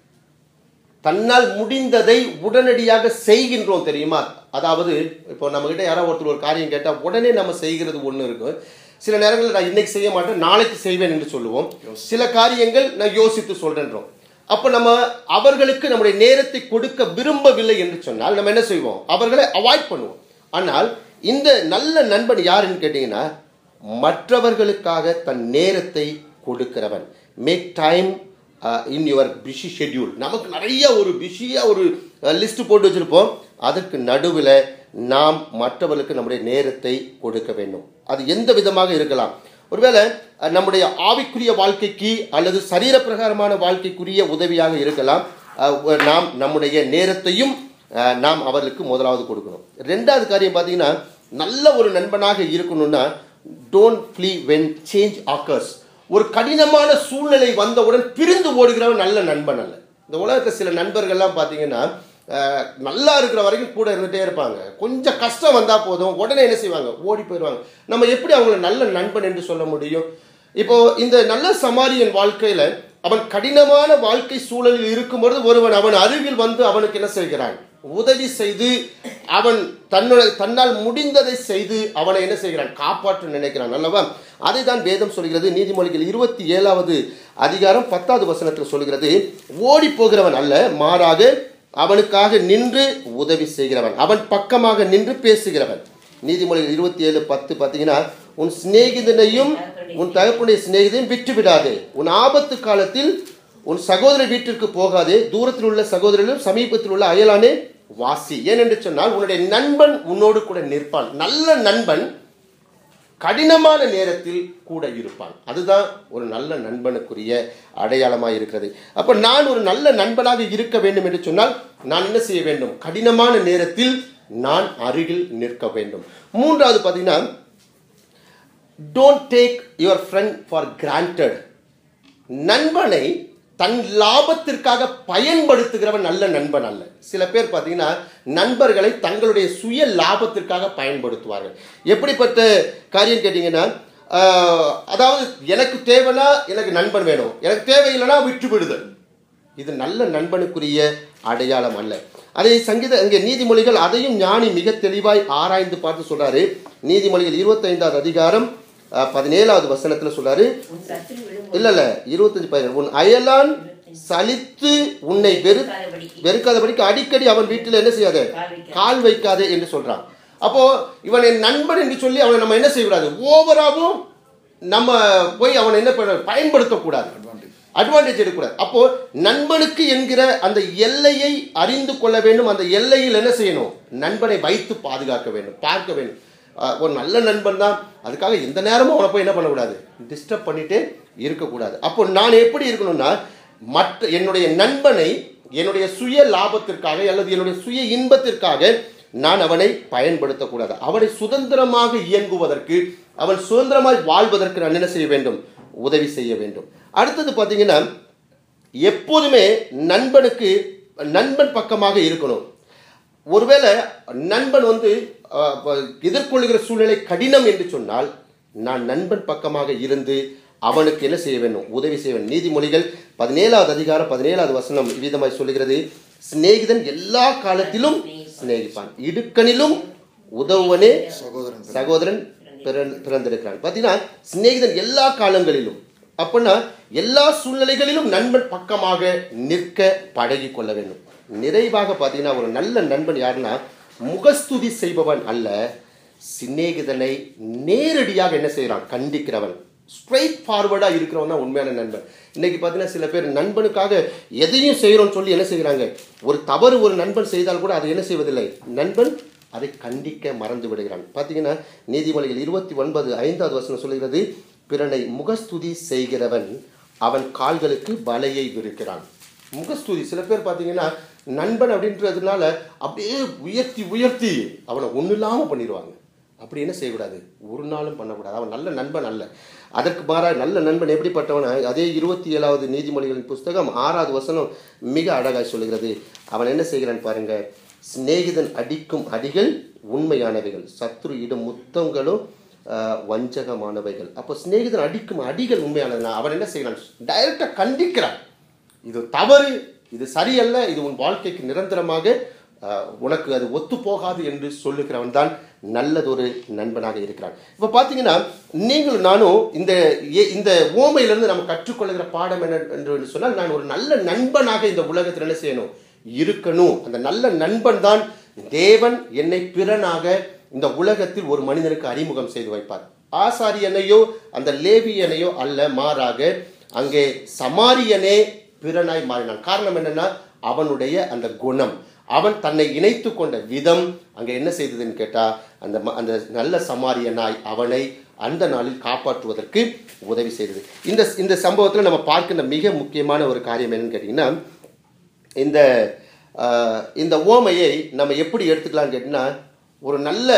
தன்னால் முடிந்ததை உடனடியாக செய்கின்றோம் தெரியுமா அதாவது இப்போ நம்மகிட்ட யாராவது ஒருத்தர் ஒரு காரியம் கேட்டால் உடனே நம்ம செய்கிறது ஒன்று இருக்கும் சில நேரங்களில் நான் இன்னைக்கு செய்ய மாட்டேன் நாளைக்கு செய்வேன் என்று சொல்லுவோம் சில காரியங்கள் நான் யோசித்து சொல்றேன்றோம் அப்போ நம்ம அவர்களுக்கு நம்முடைய நேரத்தை கொடுக்க விரும்பவில்லை என்று சொன்னால் நம்ம என்ன செய்வோம் அவர்களை அவாய்ட் பண்ணுவோம் ஆனால் இந்த நல்ல நண்பன் யாருன்னு கேட்டிங்கன்னா மற்றவர்களுக்காக தன் நேரத்தை கொடுக்கிறவன் make time in your busy schedule நமக்கு நிறைய ஒரு பிஸியாக ஒரு லிஸ்ட் போட்டு வச்சுருப்போம் அதற்கு நடுவில் நாம் மற்றவர்களுக்கு நம்முடைய நேரத்தை கொடுக்க வேண்டும் அது எந்த விதமாக இருக்கலாம் ஒருவேளை அஹ், நம்முடைய ஆவிக்குரிய வாழ்க்கைக்கு அல்லது சரீர பிரகாரமான வாழ்க்கைக்குரிய உதவியாக இருக்கலாம் அஹ், நாம் நம்முடைய நேரத்தையும் அஹ், நாம் அவர்களுக்கு முதலாவது கொடுக்கணும் ரெண்டாவது காரியம் பார்த்தீங்கன்னா நல்ல ஒரு நண்பனாக இருக்கணும்னா don't flee when change occurs ஒரு கடினமான சூழ்நிலை வந்தவுடன் பிரிந்து ஓடுகிறவன் நல்ல நண்பன் அல்ல இந்த உலகத்தில் சில நண்பர்கள்லாம் பார்த்தீங்கன்னா அஹ், நல்லா இருக்கிற வரைக்கும் கூட இருந்துகிட்டே இருப்பாங்க கொஞ்சம் கஷ்டம் வந்தால் போதும் உடனே என்ன செய்வாங்க ஓடி போயிடுவாங்க நம்ம எப்படி அவங்கள நல்ல நண்பன் என்று சொல்ல முடியும் இப்போ இந்த நல்ல சமாரியன் வாழ்க்கையில அவன் கடினமான வாழ்க்கை சூழலில் இருக்கும்பொழுது ஒருவன் அவன் அருகில் வந்து அவனுக்கு என்ன செய்கிறான் உதவி செய்து அவன் தன்னோட தன்னால் முடிந்ததை செய்து அவனை என்ன செய்கிறான் காப்பாற்ற நினைக்கிறான் அல்லவா அதை தான் வேதம் சொல்கிறது நீதிமொழிகள் இருபத்தி ஏழாவது அதிகாரம் பத்தாவது வசனத்தில் சொல்கிறது ஓடி போகிறவன் அல்ல மாறாக அவனுக்காக நின்று உதவி செய்கிறவன் அவன் பக்கமாக நின்று பேசுகிறவன் நீதிமொழிகள் இருபத்தி ஏழு பத்து பார்த்தீங்கன்னா உன் சிநேகிதனையும் உன் தகப்பனுடைய சிநேகிதையும் விட்டு விடாதே உன் ஆபத்து காலத்தில் உன் சகோதரர் வீட்டிற்கு போகாதே தூரத்தில் உள்ள சகோதரர்களும் சமீபத்தில் உள்ள அயலானே வாசி ஏனென்று சொன்னால் உன்னுடைய நண்பன் உன்னோடு கூட நிற்பான் நல்ல நண்பன் கடினமான நேரத்தில் கூட இருப்பான் அதுதான் ஒரு நல்ல நண்பனுக்குரிய அடையாளமாக இருக்கிறது அப்போ நான் ஒரு நல்ல நண்பனாக இருக்க வேண்டும் என்று சொன்னால் நான் என்ன செய்ய வேண்டும் கடினமான நேரத்தில் நான் அருகில் நிற்க வேண்டும் மூன்றாவது பார்த்தீங்கன்னா don't take your friend for granted நண்பனை தன் லாபத்திற்காக பயன்படுத்துகிறவன் நல்ல நண்பன் அல்ல சில பேர் பார்த்தீங்கன்னா நண்பர்களை தங்களுடைய சுய லாபத்திற்காக பயன்படுத்துவார்கள் எப்படிப்பட்ட காரியம் கேட்டிங்கன்னா ஆஹ், அதாவது எனக்கு தேவைன்னா எனக்கு நண்பன் வேணும் எனக்கு தேவையில்லைன்னா விட்டு விடுதல் இது நல்ல நண்பனுக்குரிய அடையாளம் அல்ல அதை சங்கீத இங்கே நீதிமொழிகள் அதையும் ஞானி மிக தெளிவாய் ஆராய்ந்து பார்த்து சொல்றாரு நீதிமொழிகள் இருபத்தைந்தாவது அதிகாரம் அஹ், பதினேழாவது வசனத்துல சொல்றாரு உன் சத்துரு விழும் இல்ல இல்ல இருபத்தஞ்சு பதினேழு உன் அயலான் சலித்து உன்னை வெறு வெறுக்காதபடிக்கு வெறுக்காதபடிக்கு அடிக்கடி அவன் வீட்டில் என்ன செய்யாத கால் வைக்காதே. கால் வைக்காதே என்று சொல்றான் அப்போ இவன் என் நண்பன் என்று சொல்லி அவனை நம்ம என்ன செய்யக்கூடாது ஓவராகவும் நம்ம போய் அவனை என்ன பண்ண பயன்படுத்தக்கூடாது அட்வான்டேஜ் எடுக்கக்கூடாது அப்போ நண்பனுக்கு என்கிற அந்த எல்லையை அறிந்து கொள்ள வேண்டும் அந்த எல்லையில் என்ன செய்யணும் நண்பனை வைத்து பாதுகாக்க வேண்டும் பார்க்க வேண்டும் அஹ், ஒரு நல்ல நண்பன் தான் அதுக்காக எந்த நேரமும் அவனை போய் என்ன பண்ணக்கூடாது டிஸ்டர்ப் பண்ணிட்டே இருக்கக்கூடாது அப்போ நான் எப்படி இருக்கணும்னா மற்ற என்னுடைய நண்பனை என்னுடைய சுய லாபத்திற்காக அல்லது என்னுடைய சுய இன்பத்திற்காக நான் அவனை பயன்படுத்தக்கூடாது அவனை சுதந்திரமாக இயங்குவதற்கு அவன் சுதந்திரமாய் வாழ்வதற்கு நான் என்ன செய்ய வேண்டும் உதவி செய்ய வேண்டும் அடுத்தது பார்த்தீங்கன்னா எப்போதுமே நண்பனுக்கு நண்பன் பக்கமாக இருக்கணும் ஒருவேளை நண்பன் வந்து அஹ், ப- எதிர்கொள்கிற சூழ்நிலை கடினம் என்று சொன்னால் நான் நண்பன் பக்கமாக இருந்து அவனுக்கு என்ன செய்ய வேண்டும் உதவி செய்ய வேண்டும் நீதிமொழிகள் பதினேழாவது அதிகாரம் பதினேழாவது வசனம் விதமாய் சொல்லுகிறது சிநேகிதன் எல்லா காலத்திலும் சிநேகிப்பான் இடுக்கணிலும் உதவுவனே சகோதரன் சகோதரன் பிறந்- பிறந்திருக்கிறான் பார்த்தீங்கன்னா சிநேகிதன் எல்லா காலங்களிலும் அப்படின்னா எல்லா சூழ்நிலைகளிலும் நண்பன் பக்கமாக நிற்க பழகி கொள்ள வேண்டும் நிறைவாக பார்த்தீங்கன்னா ஒரு நல்ல நண்பன் யாருன்னா முகஸ்துதி செய்பவன் அல்ல சிநேகிதனை நேரடியாக என்ன செய்கிறான் கண்டிக்கிறவன் ஸ்ட்ரைட் ஃபார்வர்டாக இருக்கிறவன் தான் உண்மையான நண்பன் இன்னைக்கு பார்த்தீங்கன்னா சில பேர் நண்பனுக்காக எதையும் செய்கிறோம்னு சொல்லி என்ன செய்கிறாங்க ஒரு தவறு ஒரு நண்பன் செய்தால் கூட அதை என்ன செய்வதில்லை நண்பன் அதை கண்டிக்க மறந்து விடுகிறான் பார்த்தீங்கன்னா நீதிமொழிகள் இருபத்தி ஒன்பது ஐந்தாவது வசனம் சொல்கிறது பிறனை முகஸ்துதி செய்கிறவன் அவன் கால்களுக்கு வலையை விரிக்கிறான் முகஸ்துதி சில பேர் பார்த்தீங்கன்னா நண்பன் அப்படின்றதுனால அப்படியே உயர்த்தி உயர்த்தி அவனை ஒன்றும் இல்லாமல் பண்ணிடுவாங்க அப்படி என்ன செய்யக்கூடாது ஒரு நாளும் பண்ணக்கூடாது அவன் நல்ல நண்பன் அல்ல அதற்கு மாறாக நல்ல நண்பன் எப்படிப்பட்டவன அதே இருபத்தி ஏழாவது நீதிமொழிகளின் புஸ்தகம் ஆறாவது வசனம் மிக அழகாய் சொல்கிறது அவன் என்ன செய்கிறான் பாருங்க சிநேகிதன் அடிக்கும் அடிகள் உண்மையானவைகள் சத்ரு இடும் முத்தங்களும் ஆஹ், வஞ்சகமானவைகள் அப்போ சிநேகிதன் அடிக்கும் அடிகள் உண்மையானது அவன் என்ன செய்கிறான் டைரக்டாக கண்டிக்கிறான் இது தவறு இது சரியல்ல இது உன் வாழ்க்கைக்கு நிரந்தரமாக அஹ், உனக்கு அது ஒத்து போகாது என்று சொல்லுகிறவன் தான் நல்லதொரு நண்பனாக இருக்கிறான் இப்போ பார்த்தீங்கன்னா நீங்களும் நானும் இந்த ஏ- இந்த ஓமையிலிருந்து நம்ம கற்றுக்கொள்கிற பாடம் என்ன என்று சொன்னால் நான் ஒரு நல்ல நண்பனாக இந்த உலகத்தில் என்ன செய்யணும் இருக்கணும் அந்த நல்ல நண்பன் தான் தேவன் என்னை பிறனாக இந்த உலகத்தில் ஒரு மனிதனுக்கு அறிமுகம் செய்து வைப்பார் ஆசாரியனையோ அந்த லேவியனையோ அல்ல மாறாக அங்கே சமாரியனே பிறனாய் மாறினான் காரணம் என்னன்னா அவனுடைய அந்த குணம் அவன் தன்னை இணைத்து கொண்ட விதம் அங்கே என்ன செய்ததுன்னு கேட்டா அந்த ம- அந்த நல்ல சமாரியனாய் அவனை அந்த நாளில் காப்பாற்றுவதற்கு உதவி செய்தது இந்த இந்த சம்பவத்தில் நம்ம பார்க்கின்ற மிக முக்கியமான ஒரு காரியம் என்னன்னு கேட்டிங்கன்னா இந்த ஆஹ், இந்த ஓமையை நம்ம எப்படி எடுத்துக்கலாம்னு கேட்டிங்கன்னா ஒரு நல்ல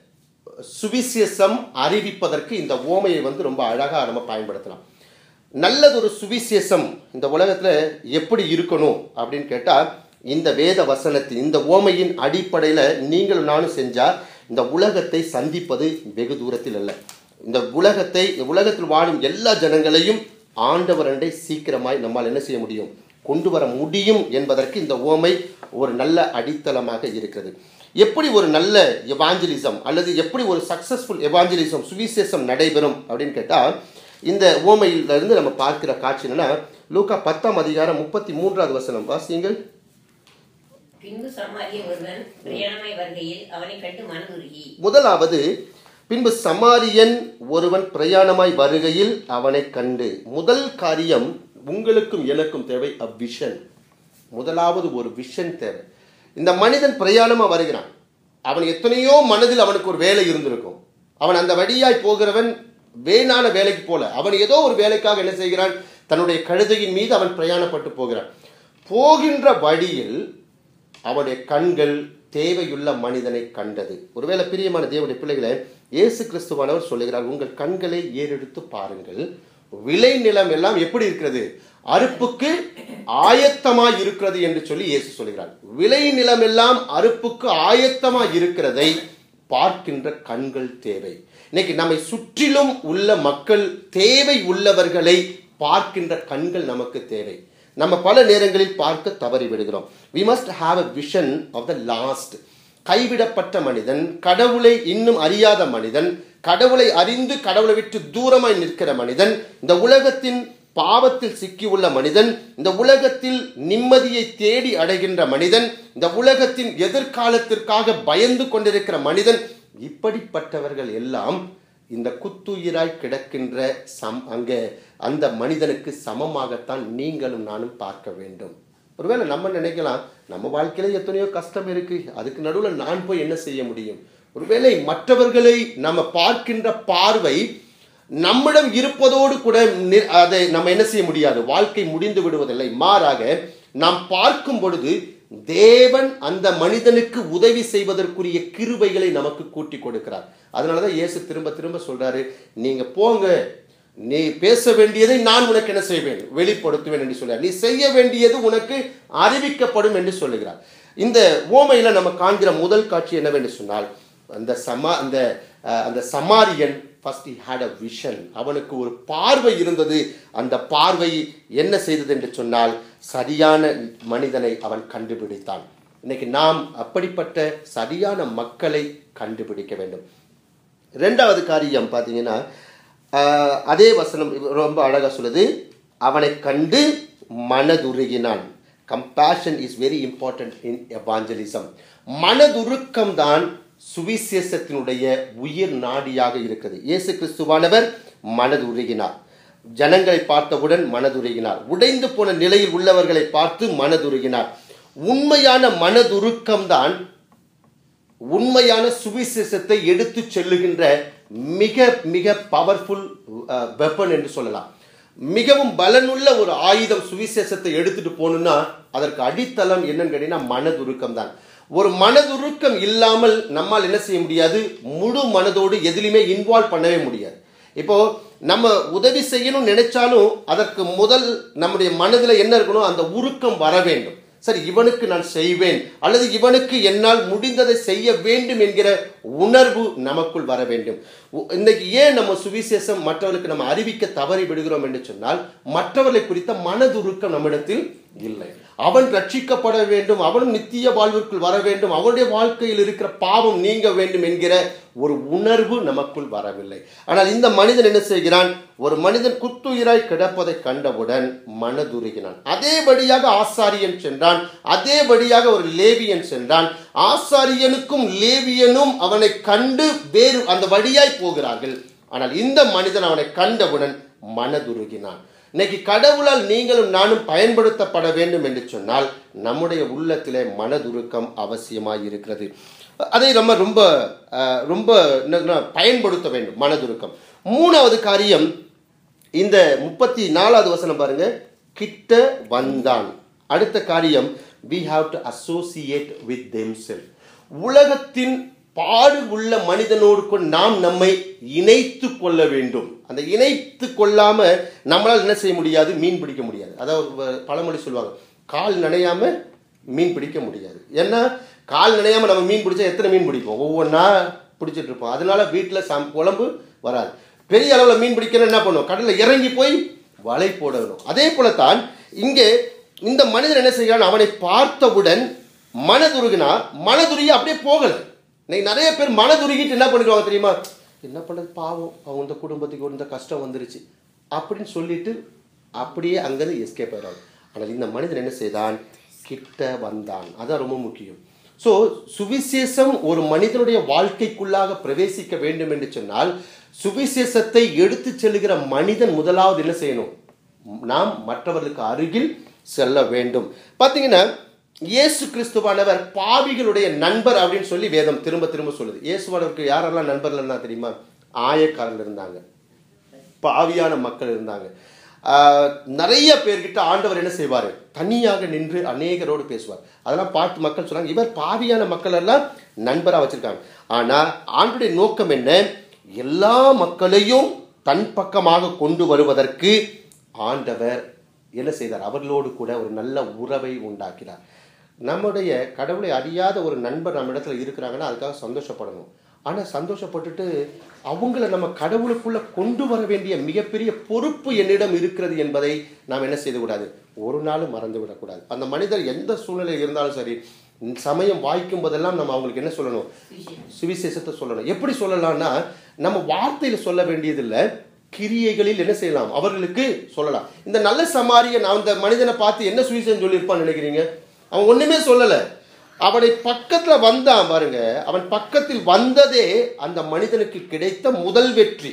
சுவிசேஷம் அறிவிப்பதற்கு இந்த ஓமையை வந்து ரொம்ப அழகாக நம்ம பயன்படுத்தலாம் நல்லதொரு சுவிசேஷம் இந்த உலகத்தில் எப்படி இருக்கணும் அப்படின்னு கேட்டால் இந்த வேத வசனத்தின் இந்த ஓமையின் அடிப்படையில் நீங்களும் நானும் செஞ்சால் இந்த உலகத்தை சந்திப்பது வெகு தூரத்தில் அல்ல இந்த உலகத்தை இந்த உலகத்தில் வாழும் எல்லா ஜனங்களையும் ஆண்டவரண்டை சீக்கிரமாய் நம்மால் என்ன செய்ய முடியும் கொண்டு வர முடியும் என்பதற்கு இந்த ஓமை ஒரு நல்ல அடித்தளமாக இருக்கிறது எப்படி ஒரு நல்ல எவாஞ்சலிசம் அல்லது எப்படி ஒரு சக்சஸ்ஃபுல் எவாஞ்சலிசம் சுவிசேஷம் நடைபெறும் அப்படின்னு கேட்டால் இந்த ஓமையிலிருந்து நம்ம பார்க்கிற காட்சி என்னன்னா லூக்கா பத்தாம் அதிகாரம் முப்பத்தி மூன்றாவது வசனம் வாசியுங்கள் பின்பு சமாரிய ஒருவன் பிரயாணமாய் வருகையில் அவனை கண்டு மனதுருகி முதலாவது பின்பு சமாரியன் ஒருவன் பிரயாணமாய் வருகையில் அவனை கண்டு முதல் காரியம் உங்களுக்கும் எனக்கும் தேவை அ விஷன் முதலாவது ஒரு விஷன் தேவை இந்த மனிதன் பிரயாணமா வருகிறான் அவன் எத்தனையோ மனதில் அவனுக்கு ஒரு வேலை இருந்திருக்கும் அவன் அந்த வழியாய் போகிறவன் வேணான வேலைக்கு போல அவன் ஏதோ ஒரு வேலைக்காக என்ன செய்கிறான் தன்னுடைய கழுதையின் மீது அவன் பிரயாணப்பட்டு போகிறான் போகின்ற வழியில் அவனுடைய கண்கள் தேவையுள்ள மனிதனை கண்டது ஒருவேளை பிரியமான தேவனுடைய பிள்ளைகளை இயேசு கிறிஸ்துவானவர் சொல்லுகிறார் உங்கள் கண்களை ஏறெடுத்து பாருங்கள் விளை நிலம் எல்லாம் எப்படி இருக்கிறது அறுப்புக்கு ஆயத்தமாய் இருக்கிறது என்று சொல்லி இயேசு சொல்லுகிறார் விளை நிலம் எல்லாம் அறுப்புக்கு ஆயத்தமாய் இருக்கிறதை பார்க்கின்ற கண்கள் தேவை இன்னைக்கு நம்மை சுற்றிலும் உள்ள மக்கள் தேவை உள்ளவர்களை பார்க்கின்ற கண்கள் நமக்கு தேவை நம்ம பல நேரங்களில் பார்க்க தவறி விடுகிறோம் we must have a vision of the lost கைவிடப்பட்ட மனிதன் கடவுளை இன்னும் அறியாத மனிதன் கடவுளை அறிந்து கடவுளை விட்டு தூரமாய் நிற்கிற மனிதன் இந்த உலகத்தின் பாவத்தில் சிக்கியுள்ள மனிதன் இந்த உலகத்தில் நிம்மதியை தேடி அடைகின்ற மனிதன் இந்த உலகத்தின் எதிர்காலத்திற்காக பயந்து கொண்டிருக்கிற மனிதன் இப்படிப்பட்டவர்கள் எல்லாம் இந்த குத்துயிராய் கிடக்கின்ற சம் அங்கே அந்த மனிதனுக்கு சமமாகத்தான் நீங்களும் நானும் பார்க்க வேண்டும் ஒருவேளை நம்ம நினைக்கலாம் நம்ம வாழ்க்கையில எத்தனையோ கஷ்டம் இருக்கு அதுக்கு நடுவில் நான் போய் என்ன செய்ய முடியும் ஒருவேளை மற்றவர்களை நம்ம பார்க்கின்ற பார்வை நம்மிடம் இருப்பதோடு கூட நி- அதை நம்ம என்ன செய்ய முடியாது வாழ்க்கை முடிந்து விடுவதில்லை மாறாக நாம் பார்க்கும் பொழுது தேவன் அந்த மனிதனுக்கு உதவி செய்வதற்குரிய கிருபைகளை நமக்கு கூட்டி கொடுக்கிறார் அதனால தான் இயேசு திரும்ப திரும்ப சொல்றாரு நீங்க போங்க நீ பேச வேண்டியதை நான் உனக்கு என்ன செய்வேன் வெளிப்படுத்துவேன் என்று சொல்றார் நீ செய்ய வேண்டியது உனக்கு அறிவிக்கப்படும் என்று சொல்லுகிறார் இந்த ஓமையில நம்ம காண்கிற முதல் காட்சி என்னவென்று சொன்னால் அந்த சமா அந்த அஹ், அந்த சமாரியன் ஃபர்ஸ்ட் ஹேட் அ விஷன் அவனுக்கு ஒரு பார்வை இருந்தது அந்த பார்வை என்ன செய்தது என்று சொன்னால் சரியான மனிதனை அவன் கண்டுபிடித்தான் இன்னைக்கு நாம் அப்படிப்பட்ட சரியான மக்களை கண்டுபிடிக்க வேண்டும் ரெண்டாவது காரியம் பார்த்தீங்கன்னா ஆஹ், அதே வசனம் ரொம்ப அழகாக சொல்லுது அவனை கண்டு மனதுருகினான் compassion is very important in evangelism மனதுருக்கம் தான் சுவிசேஷத்தினுடைய உயிர் நாடியாக இருக்குது இயேசு கிறிஸ்துவானவர் மனதுருகினார் ஜனங்களை பார்த்தவுடன் மனதுருகினார் உடைந்து போன நிலையில் உள்ளவர்களை பார்த்து மனதுருகினார் உண்மையான மனதுருக்கம்தான் உண்மையான சுவிசேஷத்தை எடுத்து செல்லுகின்ற மிக மிக பவர்ஃபுல் வெப்பன் என்று சொல்லலாம் மிகவும் பலனுள்ள ஒரு ஆயுதம் சுவிசேஷத்தை எடுத்துட்டு போகணும்னா அதற்கு அடித்தளம் என்னன்னு கேட்டீங்கன்னா மனதுருக்கம் தான் ஒரு மனதுருக்கம் இல்லாமல் நம்மால் என்ன செய்ய முடியாது முழு மனதோடு எதிலுமே இன்வால்வ் பண்ணவே முடியாது இப்போ நம்ம உதவி செய்யணும்னு நினைச்சாலும் அதற்கு முதல் நம்முடைய மனதில் என்ன இருக்கணும் அந்த உருக்கம் வர வேண்டும் சரி இவனுக்கு நான் செய்வேன் அல்லது இவனுக்கு என்னால் முடிந்ததை செய்ய வேண்டும் என்கிற உணர்வு நமக்குள் வர வேண்டும் உ- இன்னைக்கு ஏன் நம்ம சுவிசேஷம் மற்றவர்களுக்கு நம்ம அறிவிக்க தவறி விடுகிறோம் என்று சொன்னால் மற்றவர்களை குறித்த மனதுருக்கம் நம்மிடத்தில் இல்லை அவன் ரட்சிக்கப்பட வேண்டும் அவனும் நித்திய வாழ்விற்குள் வர வேண்டும் அவனுடைய வாழ்க்கையில் இருக்கிற பாவம் நீங்க வேண்டும் என்கிற ஒரு உணர்வு நமக்குள் வரவில்லை ஆனால் இந்த மனிதன் என்ன செய்கிறான் ஒரு மனிதன் குத்துயிராய் கிடப்பதை கண்டவுடன் மனதுருகினான் அதேபடியாக ஆசாரியன் சென்றான் அதேபடியாக ஒரு லேவியன் சென்றான் ஆசாரியனுக்கும் லேவியனும் அவனை கண்டு வேறு அந்த வழியாய் போகிறார்கள் ஆனால் இந்த மனிதன் அவனை கண்டவுடன் மனதுருகினான் இன்னைக்கு கடவுளால் நீங்களும் நானும் பயன்படுத்தப்பட வேண்டும் என்று சொன்னால் நம்முடைய உள்ளத்திலே மனதுருக்கம் அவசியமாய் இருக்கிறது அதை நம்ம ரொம்ப அஹ், ரொம்ப என்னதுன்னா, பயன்படுத்த வேண்டும் மனதுருக்கம் மூணாவது காரியம் இந்த முப்பத்தி நாலாவது வசனம் பாருங்க கிட்ட வந்தான் அடுத்த காரியம் we have to associate with themselves உலகத்தின் பாடு உள்ள மனிதனோடு கூட நாம் நம்மை இணைத்து கொள்ள வேண்டும் அந்த இணைத்து கொள்ளாம நம்மளால் என்ன செய்ய முடியாது மீன் பிடிக்க முடியாது அதாவது ஒரு பழமொழி சொல்லுவாங்க கால் நனையாம மீன் பிடிக்க முடியாது ஏன்னா கால் நனையாம நம்ம மீன் பிடிச்சா எத்தனை மீன் பிடிப்போம் ஒவ்வொன்றா பிடிச்சிட்டு இருப்போம் அதனால வீட்டில் சம் குழம்பு வராது பெரிய அளவில் மீன் பிடிக்கணும் என்ன பண்ணுவோம் கடலில் இறங்கி போய் வலை போடணும் அதே போலத்தான் இங்கே இந்த மனிதன் என்ன செய்கிறான் அவனை பார்த்தவுடன் மனதுருகினா மனதுருகி அப்படியே போகல இன்னைக்கு நிறைய பேர் மனதுருகிட்டு என்ன பண்ணிடுவாங்க தெரியுமா என்ன பண்ணுறது பாவம் அவங்க இந்த குடும்பத்துக்கு இந்த கஷ்டம் வந்துருச்சு அப்படின்னு சொல்லிட்டு அப்படியே அங்கேருந்து எஸ்கேப் ஆயிடுவாங்க ஆனால் இந்த மனிதன் என்ன செய்தான் கிட்ட வந்தான் அதான் ரொம்ப முக்கியம் ஸோ சுவிசேஷம் ஒரு மனிதனுடைய வாழ்க்கைக்குள்ளாக பிரவேசிக்க வேண்டும் என்று சொன்னால் சுவிசேஷத்தை எடுத்து செல்லுகிற மனிதன் முதலாவது என்ன செய்யணும் நாம் மற்றவர்களுக்கு அருகில் செல்ல வேண்டும் பார்த்தீங்கன்னா இயேசு கிறிஸ்துவானவர் பாவிகளுடைய நண்பர் அப்படின்னு சொல்லி வேதம் திரும்ப திரும்ப சொல்லுது இயேசுவானவருக்கு யாரெல்லாம் நண்பர்கள் இருந்தா தெரியுமா ஆயக்காரர்கள் இருந்தாங்க பாவியான மக்கள் இருந்தாங்க ஆஹ், நிறைய பேர்கிட்ட ஆண்டவர் என்ன செய்வார் தனியாக நின்று அநேகரோடு பேசுவார் அதெல்லாம் பார்த்து மக்கள் சொன்னாங்க இவர் பாவியான மக்கள் எல்லாம் நண்பராக வச்சிருக்காங்க ஆனால் ஆண்டுடைய நோக்கம் என்ன எல்லா மக்களையும் தன் பக்கமாக கொண்டு வருவதற்கு ஆண்டவர் என்ன செய்தார் அவர்களோடு கூட ஒரு நல்ல உறவை உண்டாக்கினார் நம்முடைய கடவுளை அறியாத ஒரு நண்பர் நம்ம இடத்துல இருக்கிறாங்கன்னா அதுக்காக சந்தோஷப்படணும் ஆனால் சந்தோஷப்பட்டுட்டு அவங்கள நம்ம கடவுளுக்குள்ள கொண்டு வர வேண்டிய மிகப்பெரிய பொறுப்பு என்னிடம் இருக்கிறது என்பதை நாம் என்ன செய்யக்கூடாது ஒரு நாளும் மறந்து விடக்கூடாது அந்த மனிதர் எந்த சூழ்நிலையில் இருந்தாலும் சரி சமயம் வாய்க்கும் போதெல்லாம் நம்ம அவங்களுக்கு என்ன சொல்லணும் சுவிசேஷத்தை சொல்லணும் எப்படி சொல்லலாம்னா நம்ம வார்த்தையில சொல்ல வேண்டியதில்லை கிரியைகளில் என்ன செய்யலாம் அவர்களுக்கு சொல்லலாம் இந்த நல்ல சமாரியன் அந்த மனிதனை பார்த்து என்ன சுவிசேஷம் சொல்லியிருப்பான்னு நினைக்கிறீங்க அவன் ஒண்ணுமே சொல்லல அவனை பக்கத்துல வந்தான் பாருங்க அவன் பக்கத்தில் வந்ததே அந்த மனிதனுக்கு கிடைத்த முதல் வெற்றி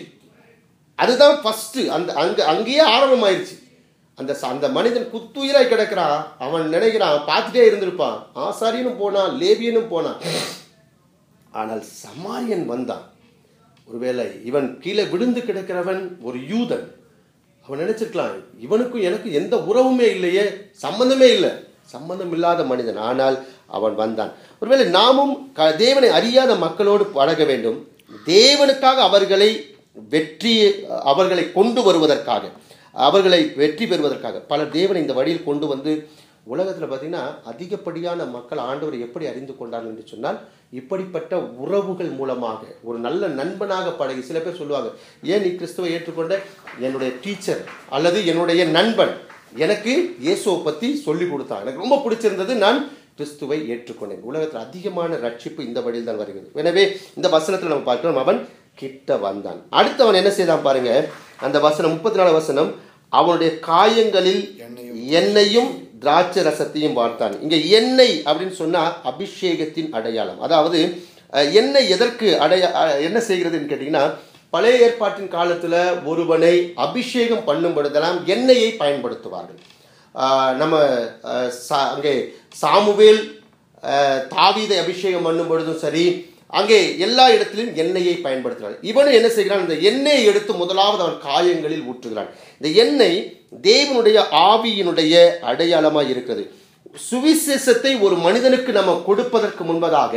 அதுதான் ஃபர்ஸ்ட் அந்த அங்க அங்கேயே ஆரம்பமாயிருச்சு அந்த ச- அந்த மனிதன் குத்துயிராய் கிடக்கிறான் அவன் நினைக்கிறான் பார்த்துட்டே இருந்திருப்பான் ஆசாரியனும் போனான் லேபியனும் போனான் ஆனால் சமாரியன் வந்தான் ஒருவேளை இவன் கீழே விழுந்து கிடக்கிறவன் ஒரு யூதன் அவன் நினைச்சிருக்கலாம் இவனுக்கும் எனக்கு எந்த உறவுமே இல்லையே சம்பந்தமே இல்லை சம்பந்தம் இல்லாத மனிதன் ஆனால் அவன் வந்தான் ஒருவேளை நாமும் க- தேவனை அறியாத மக்களோடு பழக வேண்டும் தேவனுக்காக அவர்களை வெற்றி அவர்களை கொண்டு வருவதற்காக அவர்களை வெற்றி பெறுவதற்காக பலர் தேவனை இந்த வழியில் கொண்டு வந்து உலகத்தில் பார்த்தீங்கன்னா அதிகப்படியான மக்கள் ஆண்டவரை எப்படி அறிந்து கொண்டார்கள் என்று சொன்னால் இப்படிப்பட்ட உறவுகள் மூலமாக ஒரு நல்ல நண்பனாக பழகி சில பேர் சொல்லுவாங்க ஏன் நீ கிறிஸ்துவை ஏற்றுக்கொண்ட என்னுடைய டீச்சர் அல்லது என்னுடைய நண்பன் எனக்கு இயேசுவை பற்றி சொல்லி கொடுத்தான் எனக்கு ரொம்ப பிடிச்சிருந்தது நான் கிறிஸ்துவை ஏற்றுக்கொண்டேன் உலகத்தில் அதிகமான ரட்சிப்பு இந்த வழியில் தான் வருகிறது எனவே இந்த வசனத்தில் நம்ம பார்க்கிறோம் அவன் கிட்ட வந்தான் அடுத்தவன் என்ன செய்தான் பாருங்க அந்த வசனம் முப்பத்தி நாலு வசனம் அவனுடைய காயங்களில் எண்ணெயும் திராட்சை ரசத்தையும் வார்த்தான் இங்க எண்ணெய் அப்படின்னு சொன்னா அபிஷேகத்தின் அடையாளம் அதாவது அஹ், எண்ணெய் எதற்கு அடைய அஹ், என்ன செய்கிறதுன்னு கேட்டிங்கன்னா பழைய ஏற்பாட்டின் காலத்துல ஒருவனை அபிஷேகம் பண்ணும் பொழுதெல்லாம் எண்ணெயை பயன்படுத்துவார்கள் ஆஹ், நம்ம ஆஹ், சா- அங்கே சாமுவேல் ஆஹ், தாவீதை அபிஷேகம் பண்ணும் பொழுதும் சரி அங்கே எல்லா இடத்திலும் எண்ணெயை பயன்படுத்துகிறான் இவனும் என்ன செய்கிறான் இந்த எண்ணெயை எடுத்து முதலாவது அவன் காயங்களில் ஊற்றுகிறான் இந்த எண்ணெய் தேவனுடைய ஆவியினுடைய அடையாளமாக இருக்கிறது சுவிசேஷத்தை ஒரு மனிதனுக்கு நம்ம கொடுப்பதற்கு முன்பதாக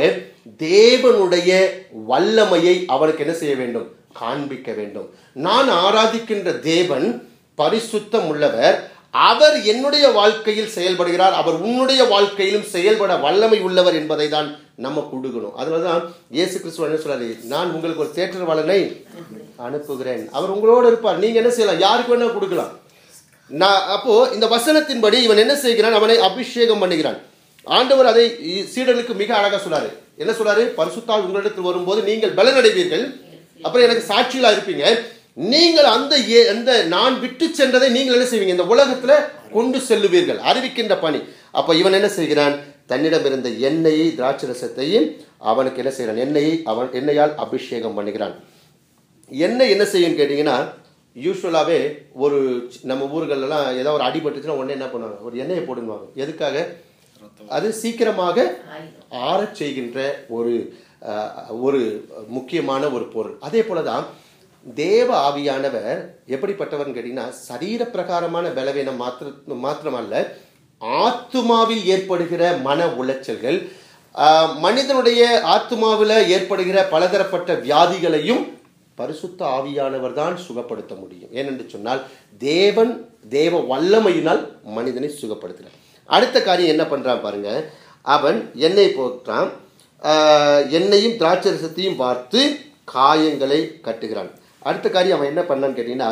தேவனுடைய வல்லமையை அவனுக்கு என்ன செய்ய வேண்டும் காண்பிக்க வேண்டும் நான் ஆராதிக்கின்ற தேவன் பரிசுத்தம் உள்ளவர் அவர் என்னுடைய வாழ்க்கையில் செயல்படுகிறார் அவர் உன்னுடைய வாழ்க்கையிலும் செயல்பட வல்லமை உள்ளவர் என்பதை தான் நம்ம கொடுக்கணும் அதனால தான் இயேசு கிறிஸ்துவ என்ன சொல்றாரு நான் உங்களுக்கு ஒரு தேற்றவாளனை அனுப்புகிறேன் அவர் உங்களோட இருப்பார் நீங்க என்ன செய்யலாம் யாருக்கு வேணா கொடுக்கலாம் நான் அப்போ இந்த வசனத்தின்படி இவன் என்ன செய்கிறான் அவனை அபிஷேகம் பண்ணுகிறான் ஆண்டவர் அதை இ- சீடர்களுக்கு மிக அழகா சொல்றாரு என்ன சொல்றாரு பரிசுத்தால் உங்களிடத்தில் வரும்போது நீங்கள் பலனடைவீர்கள் அப்புறம் எனக்கு சாட்சிகளா இருப்பீங்க நீங்கள் அந்த ஏ- அந்த நான் விட்டு சென்றதை நீங்கள் என்ன செய்வீங்க இந்த உலகத்துல கொண்டு செல்லுவீர்கள் அறிவிக்கின்ற பணி அப்ப இவன் என்ன செய்கிறான் தன்னிடம் இருந்த எண்ணெயை திராட்சை ரசத்தையும் அவனுக்கு என்ன செய்கிறான் எண்ணெயை அவன் எண்ணெயால் அபிஷேகம் பண்ணுகிறான் எண்ணெய் என்ன செய்யும்னு கேட்டிங்கன்னா யூஸ்வலாகவே ஒரு சி- நம்ம ஊர்களெல்லாம் ஏதாவது ஒரு அடிபட்டுச்சுன்னா உடனே என்ன பண்ணுவாங்க ஒரு எண்ணெயை போடுவாங்க எதுக்காக அது சீக்கிரமாக ஆறச் செய்கின்ற ஒரு அஹ், ஒரு முக்கியமான ஒரு பொருள் அதே போல தான் தேவ ஆவியானவர் எப்படிப்பட்டவர்னு கேட்டிங்கன்னா சரீர பிரகாரமான பலவீனம் மாத்திர மாத்திரமல்ல ஆத்துமாவில் ஏற்படுகிற மன உளைச்சல்கள் ஆஹ், மனிதனுடைய ஆத்துமாவில் ஏற்படுகிற பலதரப்பட்ட வியாதிகளையும் பரிசுத்த ஆவியானவர் தான் சுகப்படுத்த முடியும் ஏனென்று சொன்னால் தேவன் தேவ வல்லமையினால் மனிதனை சுகப்படுத்துகிறார் அடுத்த காரியம் என்ன பண்றான் பாருங்க அவன் எண்ணெய் போட்டான் ஆஹ், எண்ணெயும் திராட்சை ரசத்தையும் வார்த்து காயங்களை கட்டுகிறான் அடுத்த காரியம் அவன் என்ன பண்ணான்னு கேட்டீங்கன்னா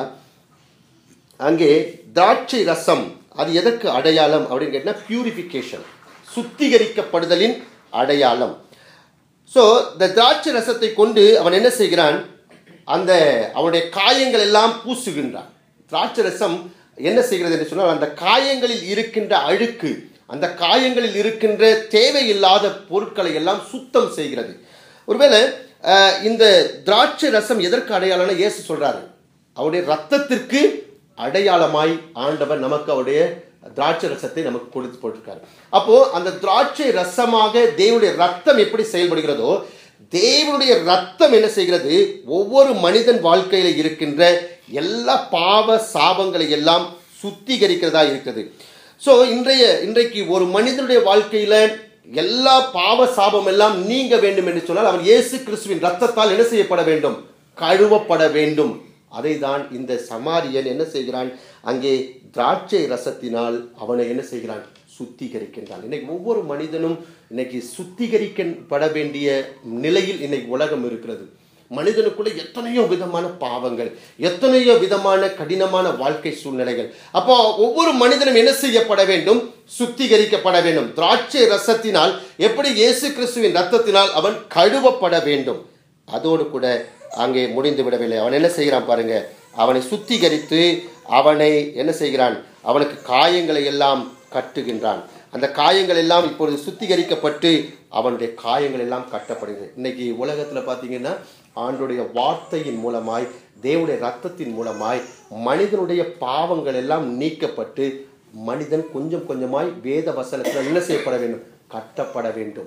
அங்கே திராட்சை ரசம் அது எதற்கு அடையாளம் அப்படின்னு கேட்டிங்கன்னா பியூரிஃபிகேஷன் சுத்திகரிக்கப்படுதலின் அடையாளம் ஸோ இந்த திராட்சை ரசத்தை கொண்டு அவன் என்ன செய்கிறான் அந்த அவனுடைய காயங்கள் எல்லாம் பூசுகின்றான் திராட்சை ரசம் என்ன செய்கிறது என்று சொன்னால் அந்த காயங்களில் இருக்கின்ற அழுக்கு அந்த காயங்களில் இருக்கின்ற தேவையில்லாத பொருட்களை எல்லாம் சுத்தம் செய்கிறது ஒருவேளை அஹ், இந்த திராட்சை ரசம் எதற்கு அடையாளம்னு இயேசு சொல்றாரு அவருடைய ரத்தத்திற்கு அடையாளமாய் ஆண்டவர் நமக்கு அவருடைய திராட்சை ரசத்தை நமக்கு கொடுத்து போட்டிருக்காரு அப்போ அந்த திராட்சை ரசமாக தேவனுடைய ரத்தம் எப்படி செயல்படுகிறதோ தேவனுடைய ரத்தம் என்ன செய்கிறது ஒவ்வொரு மனிதன் வாழ்க்கையில இருக்கின்ற எல்லா பாவ சாபங்களை எல்லாம் சுத்திகரிக்கிறதா இருக்கிறது ஸோ இன்றைய இன்றைக்கு ஒரு மனிதனுடைய வாழ்க்கையில எல்லா பாவ சாபம் எல்லாம் நீங்க வேண்டும் என்று சொன்னால் அவன் இயேசு கிறிஸ்துவின் ரத்தத்தால் என்ன செய்யப்பட வேண்டும் கழுவப்பட வேண்டும் அதை தான் இந்த சமாரியன் என்ன செய்கிறான் அங்கே திராட்சை ரசத்தினால் அவனை என்ன செய்கிறான் சுத்திகரிக்கின்றான் இன்னைக்கு ஒவ்வொரு மனிதனும் இன்னைக்கு சுத்திகரிக்கப்பட வேண்டிய நிலையில் இன்னைக்கு உலகம் இருக்கிறது மனிதனுக்குள்ள எத்தனையோ விதமான பாவங்கள் எத்தனையோ விதமான கடினமான வாழ்க்கை சூழ்நிலைகள் அப்போ ஒவ்வொரு மனிதனும் என்ன செய்யப்பட வேண்டும் சுத்திகரிக்கப்பட வேண்டும் திராட்சை ரசத்தினால் எப்படி இயேசு கிறிஸ்துவின் ரத்தத்தினால் அவன் கழுவப்பட வேண்டும் அதோடு கூட அங்கே முடிந்து விடவில்லை அவன் என்ன செய்கிறான் பாருங்க அவனை சுத்திகரித்து அவனை என்ன செய்கிறான் அவனுக்கு காயங்களை எல்லாம் கட்டுகின்றான் அந்த காயங்கள் எல்லாம் இப்பொழுது சுத்திகரிக்கப்பட்டு அவனுடைய காயங்கள் எல்லாம் கட்டப்படுகிறது இன்னைக்கு உலகத்தில் பார்த்தீங்கன்னா ஆண்டுடைய வார்த்தையின் மூலமாய் தேவனுடைய ரத்தத்தின் மூலமாய் மனிதனுடைய பாவங்கள் எல்லாம் நீக்கப்பட்டு மனிதன் கொஞ்சம் கொஞ்சமாய் வேத வசனத்தில் என்ன செய்யப்பட வேண்டும் கட்டப்பட வேண்டும்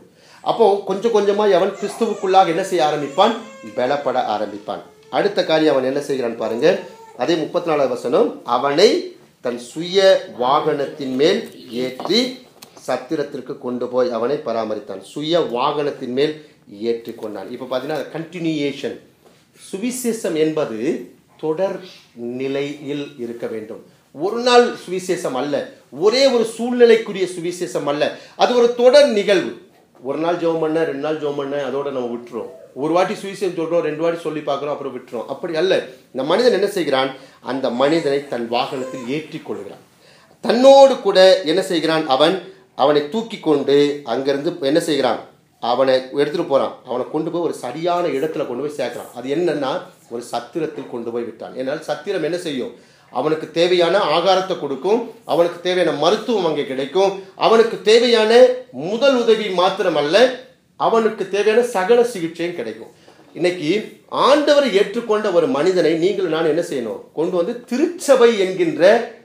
அப்போ கொஞ்சம் கொஞ்சமாக அவன் கிறிஸ்துவுக்குள்ளாக என்ன செய்ய ஆரம்பிப்பான் பலப்பட ஆரம்பிப்பான் அடுத்த காரியம் அவன் என்ன செய்கிறான் பாருங்க அதே முப்பத்தி நாலாவது வசனம் அவனை தன் சுய வாகனத்தின் மேல் ஏற்றி சத்திரத்திற்கு கொண்டு போய் அவனை பராமரித்தான் சுய வாகனத்தின் மேல் ஏற்றி கொண்டான் இப்போ பார்த்தீங்கன்னா கண்டினியூஷன் சுவிசேஷம் என்பது தொடர் நிலையில் இருக்க வேண்டும் ஒரு நாள் சுவிசேஷம் அல்ல ஒரே ஒரு சூழ்நிலைக்குரிய சுவிசேஷம் அல்ல அது ஒரு தொடர் நிகழ்வு ஒரு நாள் ஜெபம் பண்ண ரெண்டு நாள் ஜெபம் பண்ண அதோட நம்ம விட்டுறோம் ஒரு வாட்டி சுவிசேஷம் சொல்றோம் ரெண்டு வாட்டி சொல்லி பார்க்குறோம் அப்புறம் விட்டுறோம் அப்படி அல்ல இந்த மனிதன் என்ன செய்கிறான் அந்த மனிதனை தன் வாகனத்தில் ஏற்றிக் கொள்கிறான் தன்னோடு கூட என்ன செய்கிறான் அவன் அவனை தூக்கி கொண்டு அங்கிருந்து என்ன செய்கிறான் அவனை எடுத்துட்டு போறான் அவனை கொண்டு போய் ஒரு சரியான இடத்துல கொண்டு போய் சேர்க்கிறான் அது என்னன்னா ஒரு சத்திரத்தில் கொண்டு போய் விட்டான் ஏன்னால் சத்திரம் என்ன செய்யும் அவனுக்கு தேவையான ஆகாரத்தை கொடுக்கும் அவனுக்கு தேவையான மருத்துவம் அங்கே கிடைக்கும் அவனுக்கு தேவையான முதல் உதவி மாத்திரமல்ல அவனுக்கு தேவையான சகல சிகிச்சையும் கிடைக்கும் இன்னைக்கு ஆண்டவரை ஏற்றுக்கொண்ட ஒரு மனிதனை நீங்கள் நான் என்ன செய்யணும் கொண்டு வந்து திருச்சபை என்கின்ற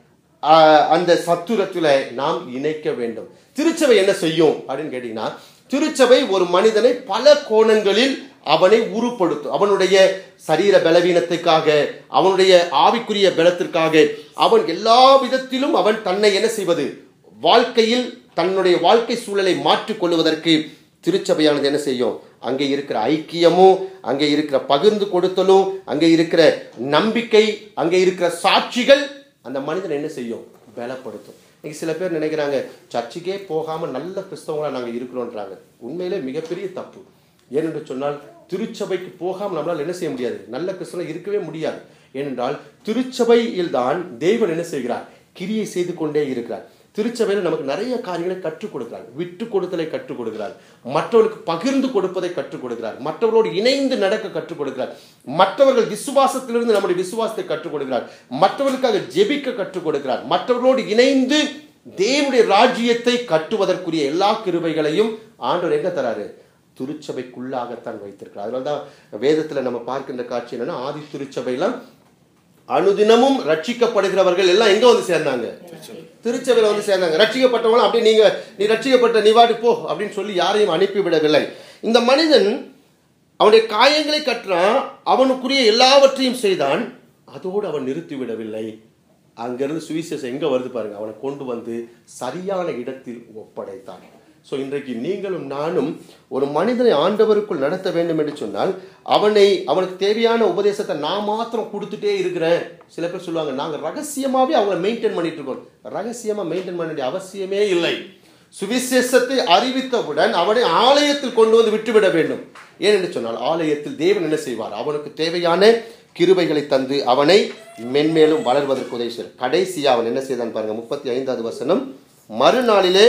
ஆஹ், அந்த சத்துரத்துல நாம் இணைக்க வேண்டும் திருச்சபை என்ன செய்யும் அப்படின்னு கேட்டீங்கன்னா திருச்சபை ஒரு மனிதனை பல கோணங்களில் அவனை உருப்படுத்தும் அவனுடைய சரீர பலவீனத்துக்காக அவனுடைய ஆவிக்குரிய பலத்திற்காக அவன் எல்லா விதத்திலும் அவன் தன்னை என்ன செய்வது வாழ்க்கையில் தன்னுடைய வாழ்க்கை சூழலை மாற்றிக் கொள்வதற்கு திருச்சபையானது என்ன செய்யும் அங்கே இருக்கிற ஐக்கியமும் அங்கே இருக்கிற பகிர்ந்து கொடுத்தலும் அங்கே இருக்கிற நம்பிக்கை அங்கே இருக்கிற சாட்சிகள் அந்த மனிதனை என்ன செய்யும் பலப்படுத்தும் இன்னைக்கு சில பேர் நினைக்கிறாங்க சர்ச்சுக்கே போகாமல் நல்ல கிறிஸ்தவங்களா நாங்கள் இருக்கிறோன்றாங்க உண்மையிலே மிகப்பெரிய தப்பு ஏனென்று சொன்னால் திருச்சபைக்கு போகாமல் நம்மளால் என்ன செய்ய முடியாது நல்ல கிறிஸ்தவம் இருக்கவே முடியாது ஏனென்றால் திருச்சபையில் தான் தேவன் என்ன செய்கிறார் கிரியை செய்து கொண்டே இருக்கிறார் திருச்சபையில் நமக்கு நிறைய காரியங்களை கற்றுக் கொடுக்கிறார் விட்டு கொடுத்தலை கற்றுக் கொடுக்கிறார் மற்றவர்களுக்கு பகிர்ந்து கொடுப்பதை கற்றுக் கொடுக்கிறார் மற்றவர்களோடு இணைந்து நடக்க கற்றுக் கொடுக்கிறார் மற்றவர்கள் விசுவாசத்திலிருந்து நம்முடைய விசுவாசத்தை கற்றுக் கொடுக்கிறார் மற்றவர்களுக்காக ஜெபிக்க கற்றுக் கொடுக்கிறார் மற்றவர்களோடு இணைந்து தேவனுடைய ராஜ்யத்தை கட்டுவதற்குரிய எல்லா கிருபைகளையும் ஆண்டவர் எங்க தராரு திருச்சபைக்குள்ளாகத்தான் வைத்திருக்கிறார் அதனால தான் வேதத்துல நம்ம பார்க்கின்ற காட்சி என்னன்னா ஆதி திருச்சபையெல்லாம் அனுதினமும் ரட்சிக்கப்படுகிறவர்கள் எல்லாம் எங்க வந்து சேர்ந்தாங்க திருச்சபையில வந்து சேர்ந்தாங்க ரட்சிக்கப்பட்டவங்களும் அப்படியே நீங்க நீ ரட்சிக்கப்பட்ட நீ வாடி போ அப்படின்னு சொல்லி யாரையும் அனுப்பிவிடவில்லை இந்த மனிதன் அவனுடைய காயங்களை கற்றான் அவனுக்குரிய எல்லாவற்றையும் செய்தான் அதோடு அவன் நிறுத்திவிடவில்லை அங்கிருந்து சுவிசேஷம் எங்க வருது பாருங்க அவனை கொண்டு வந்து சரியான இடத்தில் ஒப்படைத்தான் ஸோ இன்றைக்கு நீங்களும் நானும் ஒரு மனிதனை ஆண்டவருக்குள் நடத்த வேண்டும் என்று சொன்னால் அவனை அவனுக்கு தேவையான உபதேசத்தை நான் மாத்திரம் கொடுத்துட்டே இருக்கிறேன் சில பேர் சொல்லுவாங்க நாங்கள் ரகசியமாவே அவங்கள மெயின்டைன் பண்ணிட்டு இருக்கோம் ரகசியமா மெயின்டைன் பண்ண வேண்டிய அவசியமே இல்லை சுவிசேஷத்தை அறிவித்தவுடன் அவனை ஆலயத்தில் கொண்டு வந்து விட்டுவிட வேண்டும் ஏனென்று சொன்னால் ஆலயத்தில் தேவன் என்ன செய்வார் அவனுக்கு தேவையான கிருபைகளை தந்து அவனை மென்மேலும் வளர்வதற்கு உதவி செய்வார் கடைசியா அவன் என்ன செய்தான் பாருங்க முப்பத்தி ஐந்தாவது வசனம் மறுநாளிலே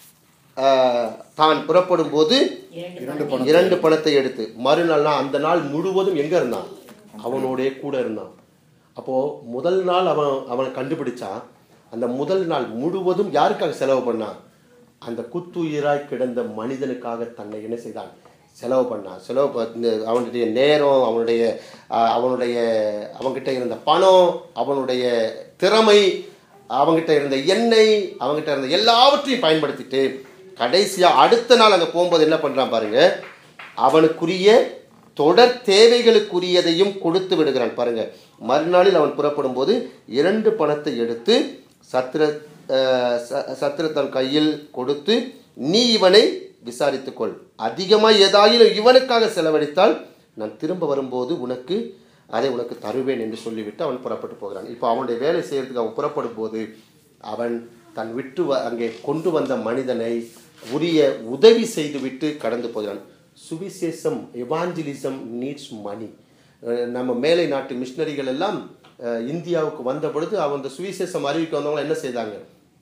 ஆஹ், தான் புறப்படும் போது இரண்டு இரண்டு பணத்தை எடுத்து மறுநாள்னா அந்த நாள் முழுவதும் எங்க இருந்தான் அவனோடே கூட இருந்தான் அப்போ முதல் நாள் அவன் அவனை கண்டுபிடிச்சான் அந்த முதல் நாள் முழுவதும் யாருக்காக செலவு பண்ணான் அந்த குத்துயிராய் கிடந்த மனிதனுக்காக தன்னை என்ன செய்தான் செலவு பண்ணான் செலவு ப- இந்த அவனுடைய நேரம் அவனுடைய ஆஹ், அவனுடைய அவன்கிட்ட இருந்த பணம் அவனுடைய திறமை அவங்கிட்ட இருந்த எண்ணெய் அவங்கிட்ட இருந்த எல்லாவற்றையும் பயன்படுத்திட்டு கடைசியா அடுத்த நாள் அங்க போகும்போது என்ன பண்றான் பாருங்க அவனுக்குரிய தொடர் தேவைகளுக்குரியதையும் கொடுத்து விடுகிறான் பாருங்க மறுநாளில் அவன் புறப்படும் போது இரண்டு பணத்தை எடுத்து சத்திர அஹ், ச- சத்திரத்தன் கையில் கொடுத்து நீ இவனை விசாரித்துக்கொள் அதிகமாக ஏதாயிலும் இவனுக்காக செலவழித்தால் நான் திரும்ப வரும்போது உனக்கு அதை உனக்கு தருவேன் என்று சொல்லிவிட்டு அவன் புறப்பட்டு போகிறான் இப்போ அவனுடைய வேலை செய்யறதுக்கு அவன் புறப்படும் போது அவன் தன் விட்டு வ- அங்கே கொண்டு வந்த மனிதனை உரிய உதவி செய்துவிட்டு கடந்து போகிறான் சுவிசேஷம் எவாஞ்சலிசம் நீட்ஸ் மணி நம்ம மேலை நாட்டு மிஷினரிகள் எல்லாம் அஹ், இந்தியாவுக்கு வந்த பொழுது அவன் அந்த சுவிசேஷம் அறிவிக்க வந்தவங்க என்ன செய்தாங்க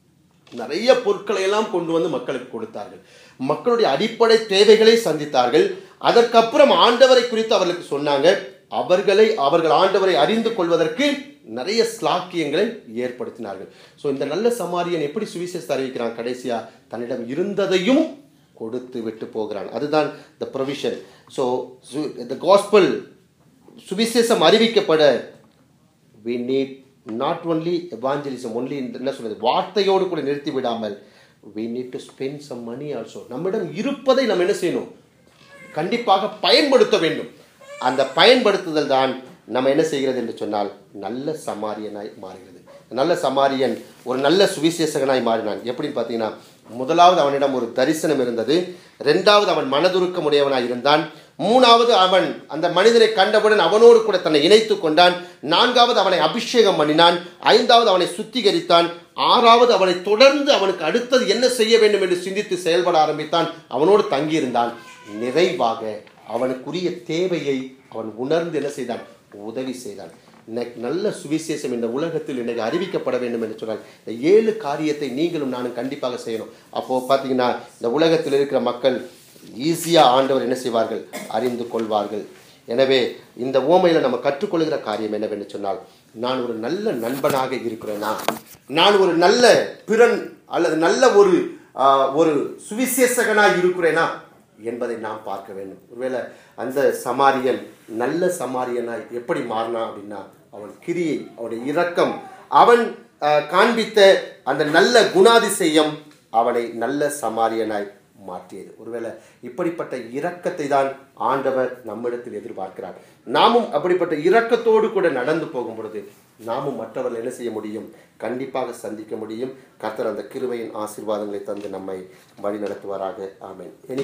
நிறைய பொருட்களை எல்லாம் கொண்டு வந்து மக்களுக்கு கொடுத்தார்கள் மக்களுடைய அடிப்படை தேவைகளை சந்தித்தார்கள் அதற்கப்புறம் ஆண்டவரை குறித்து அவர்களுக்கு சொன்னாங்க அவர்களை அவர்கள் ஆண்டவரை அறிந்து கொள்வதற்கு நிறைய ஸ்லாக்கியங்களை ஏற்படுத்தினார்கள் ஸோ இந்த நல்ல சமாரியன் எப்படி சுவிசேஷத்தை அறிவிக்கிறான் கடைசியா தன்னிடம் இருந்ததையும் கொடுத்து விட்டு போகிறான் அதுதான் the provision so the gospel சுவிசேஷம் அறிவிக்கப்பட we need not only evangelism only என்ன சொல்றது வார்த்தையோடு கூட நிறுத்தி விடாமல் we need to spend some money also நம்மிடம் இருப்பதை நம்ம என்ன செய்யணும் கண்டிப்பாக பயன்படுத்த வேண்டும் அந்த பயன்படுத்துதல் தான் நம்ம என்ன செய்கிறது என்று சொன்னால் நல்ல சமாரியனாய் மாறுகிறது நல்ல சமாரியன் ஒரு நல்ல சுவிசேஷகனாய் மாறினான் எப்படின்னு பார்த்தீங்கன்னா முதலாவது அவனிடம் ஒரு தரிசனம் இருந்தது ரெண்டாவது அவன் மனதுருக்கம் உடையவனாய் இருந்தான் மூணாவது அவன் அந்த மனிதனை கண்டவுடன் அவனோடு கூட தன்னை இணைத்து கொண்டான் நான்காவது அவனை அபிஷேகம் பண்ணினான் ஐந்தாவது அவனை சுத்திகரித்தான் ஆறாவது அவனை தொடர்ந்து அவனுக்கு அடுத்தது என்ன செய்ய வேண்டும் என்று சிந்தித்து செயல்பட ஆரம்பித்தான் அவனோடு தங்கியிருந்தான் நிறைவாக அவனுக்குரிய தேவையை அவன் உணர்ந்து என்ன செய்தான் உதவி செய்தான் இன்னைக்கு நல்ல சுவிசேஷம் இந்த உலகத்தில் இன்னைக்கு அறிவிக்கப்பட வேண்டும் என்று சொன்னால் இந்த ஏழு காரியத்தை நீங்களும் நானும் கண்டிப்பாக செய்யணும் அப்போது பார்த்தீங்கன்னா இந்த உலகத்தில் இருக்கிற மக்கள் ஈஸியாக ஆண்டவர் என்ன செய்வார்கள் அறிந்து கொள்வார்கள் எனவே இந்த ஓமையில் நம்ம கற்றுக்கொள்கிற காரியம் என்னவென்று சொன்னால் நான் ஒரு நல்ல நண்பனாக இருக்கிறேனா நான் ஒரு நல்ல பிறன் அல்லது நல்ல ஒரு ஆஹ், ஒரு சுவிசேஷகனாக இருக்கிறேனா என்பதை நாம் பார்க்க வேண்டும் ஒருவேளை அந்த சமாரியன் நல்ல சமாரியனாய் எப்படி மாறினான் அப்படின்னா அவன் கிரியை அவனுடைய இரக்கம் அவன் ஆஹ், காண்பித்த அந்த நல்ல குணாதிசயம் அவனை நல்ல சமாரியனாய் மாற்றியது ஒருவேளை இப்படிப்பட்ட இரக்கத்தை தான் ஆண்டவர் நம்மிடத்தில் எதிர்பார்க்கிறார் நாமும் அப்படிப்பட்ட இரக்கத்தோடு கூட நடந்து போகும் பொழுது நாமும் மற்றவர்கள் என்ன செய்ய முடியும் கண்டிப்பாக சந்திக்க முடியும் கர்த்தர் அந்த கிருபையின் ஆசீர்வாதங்களை தந்து நம்மை வழி நடத்துவாராக ஆமென்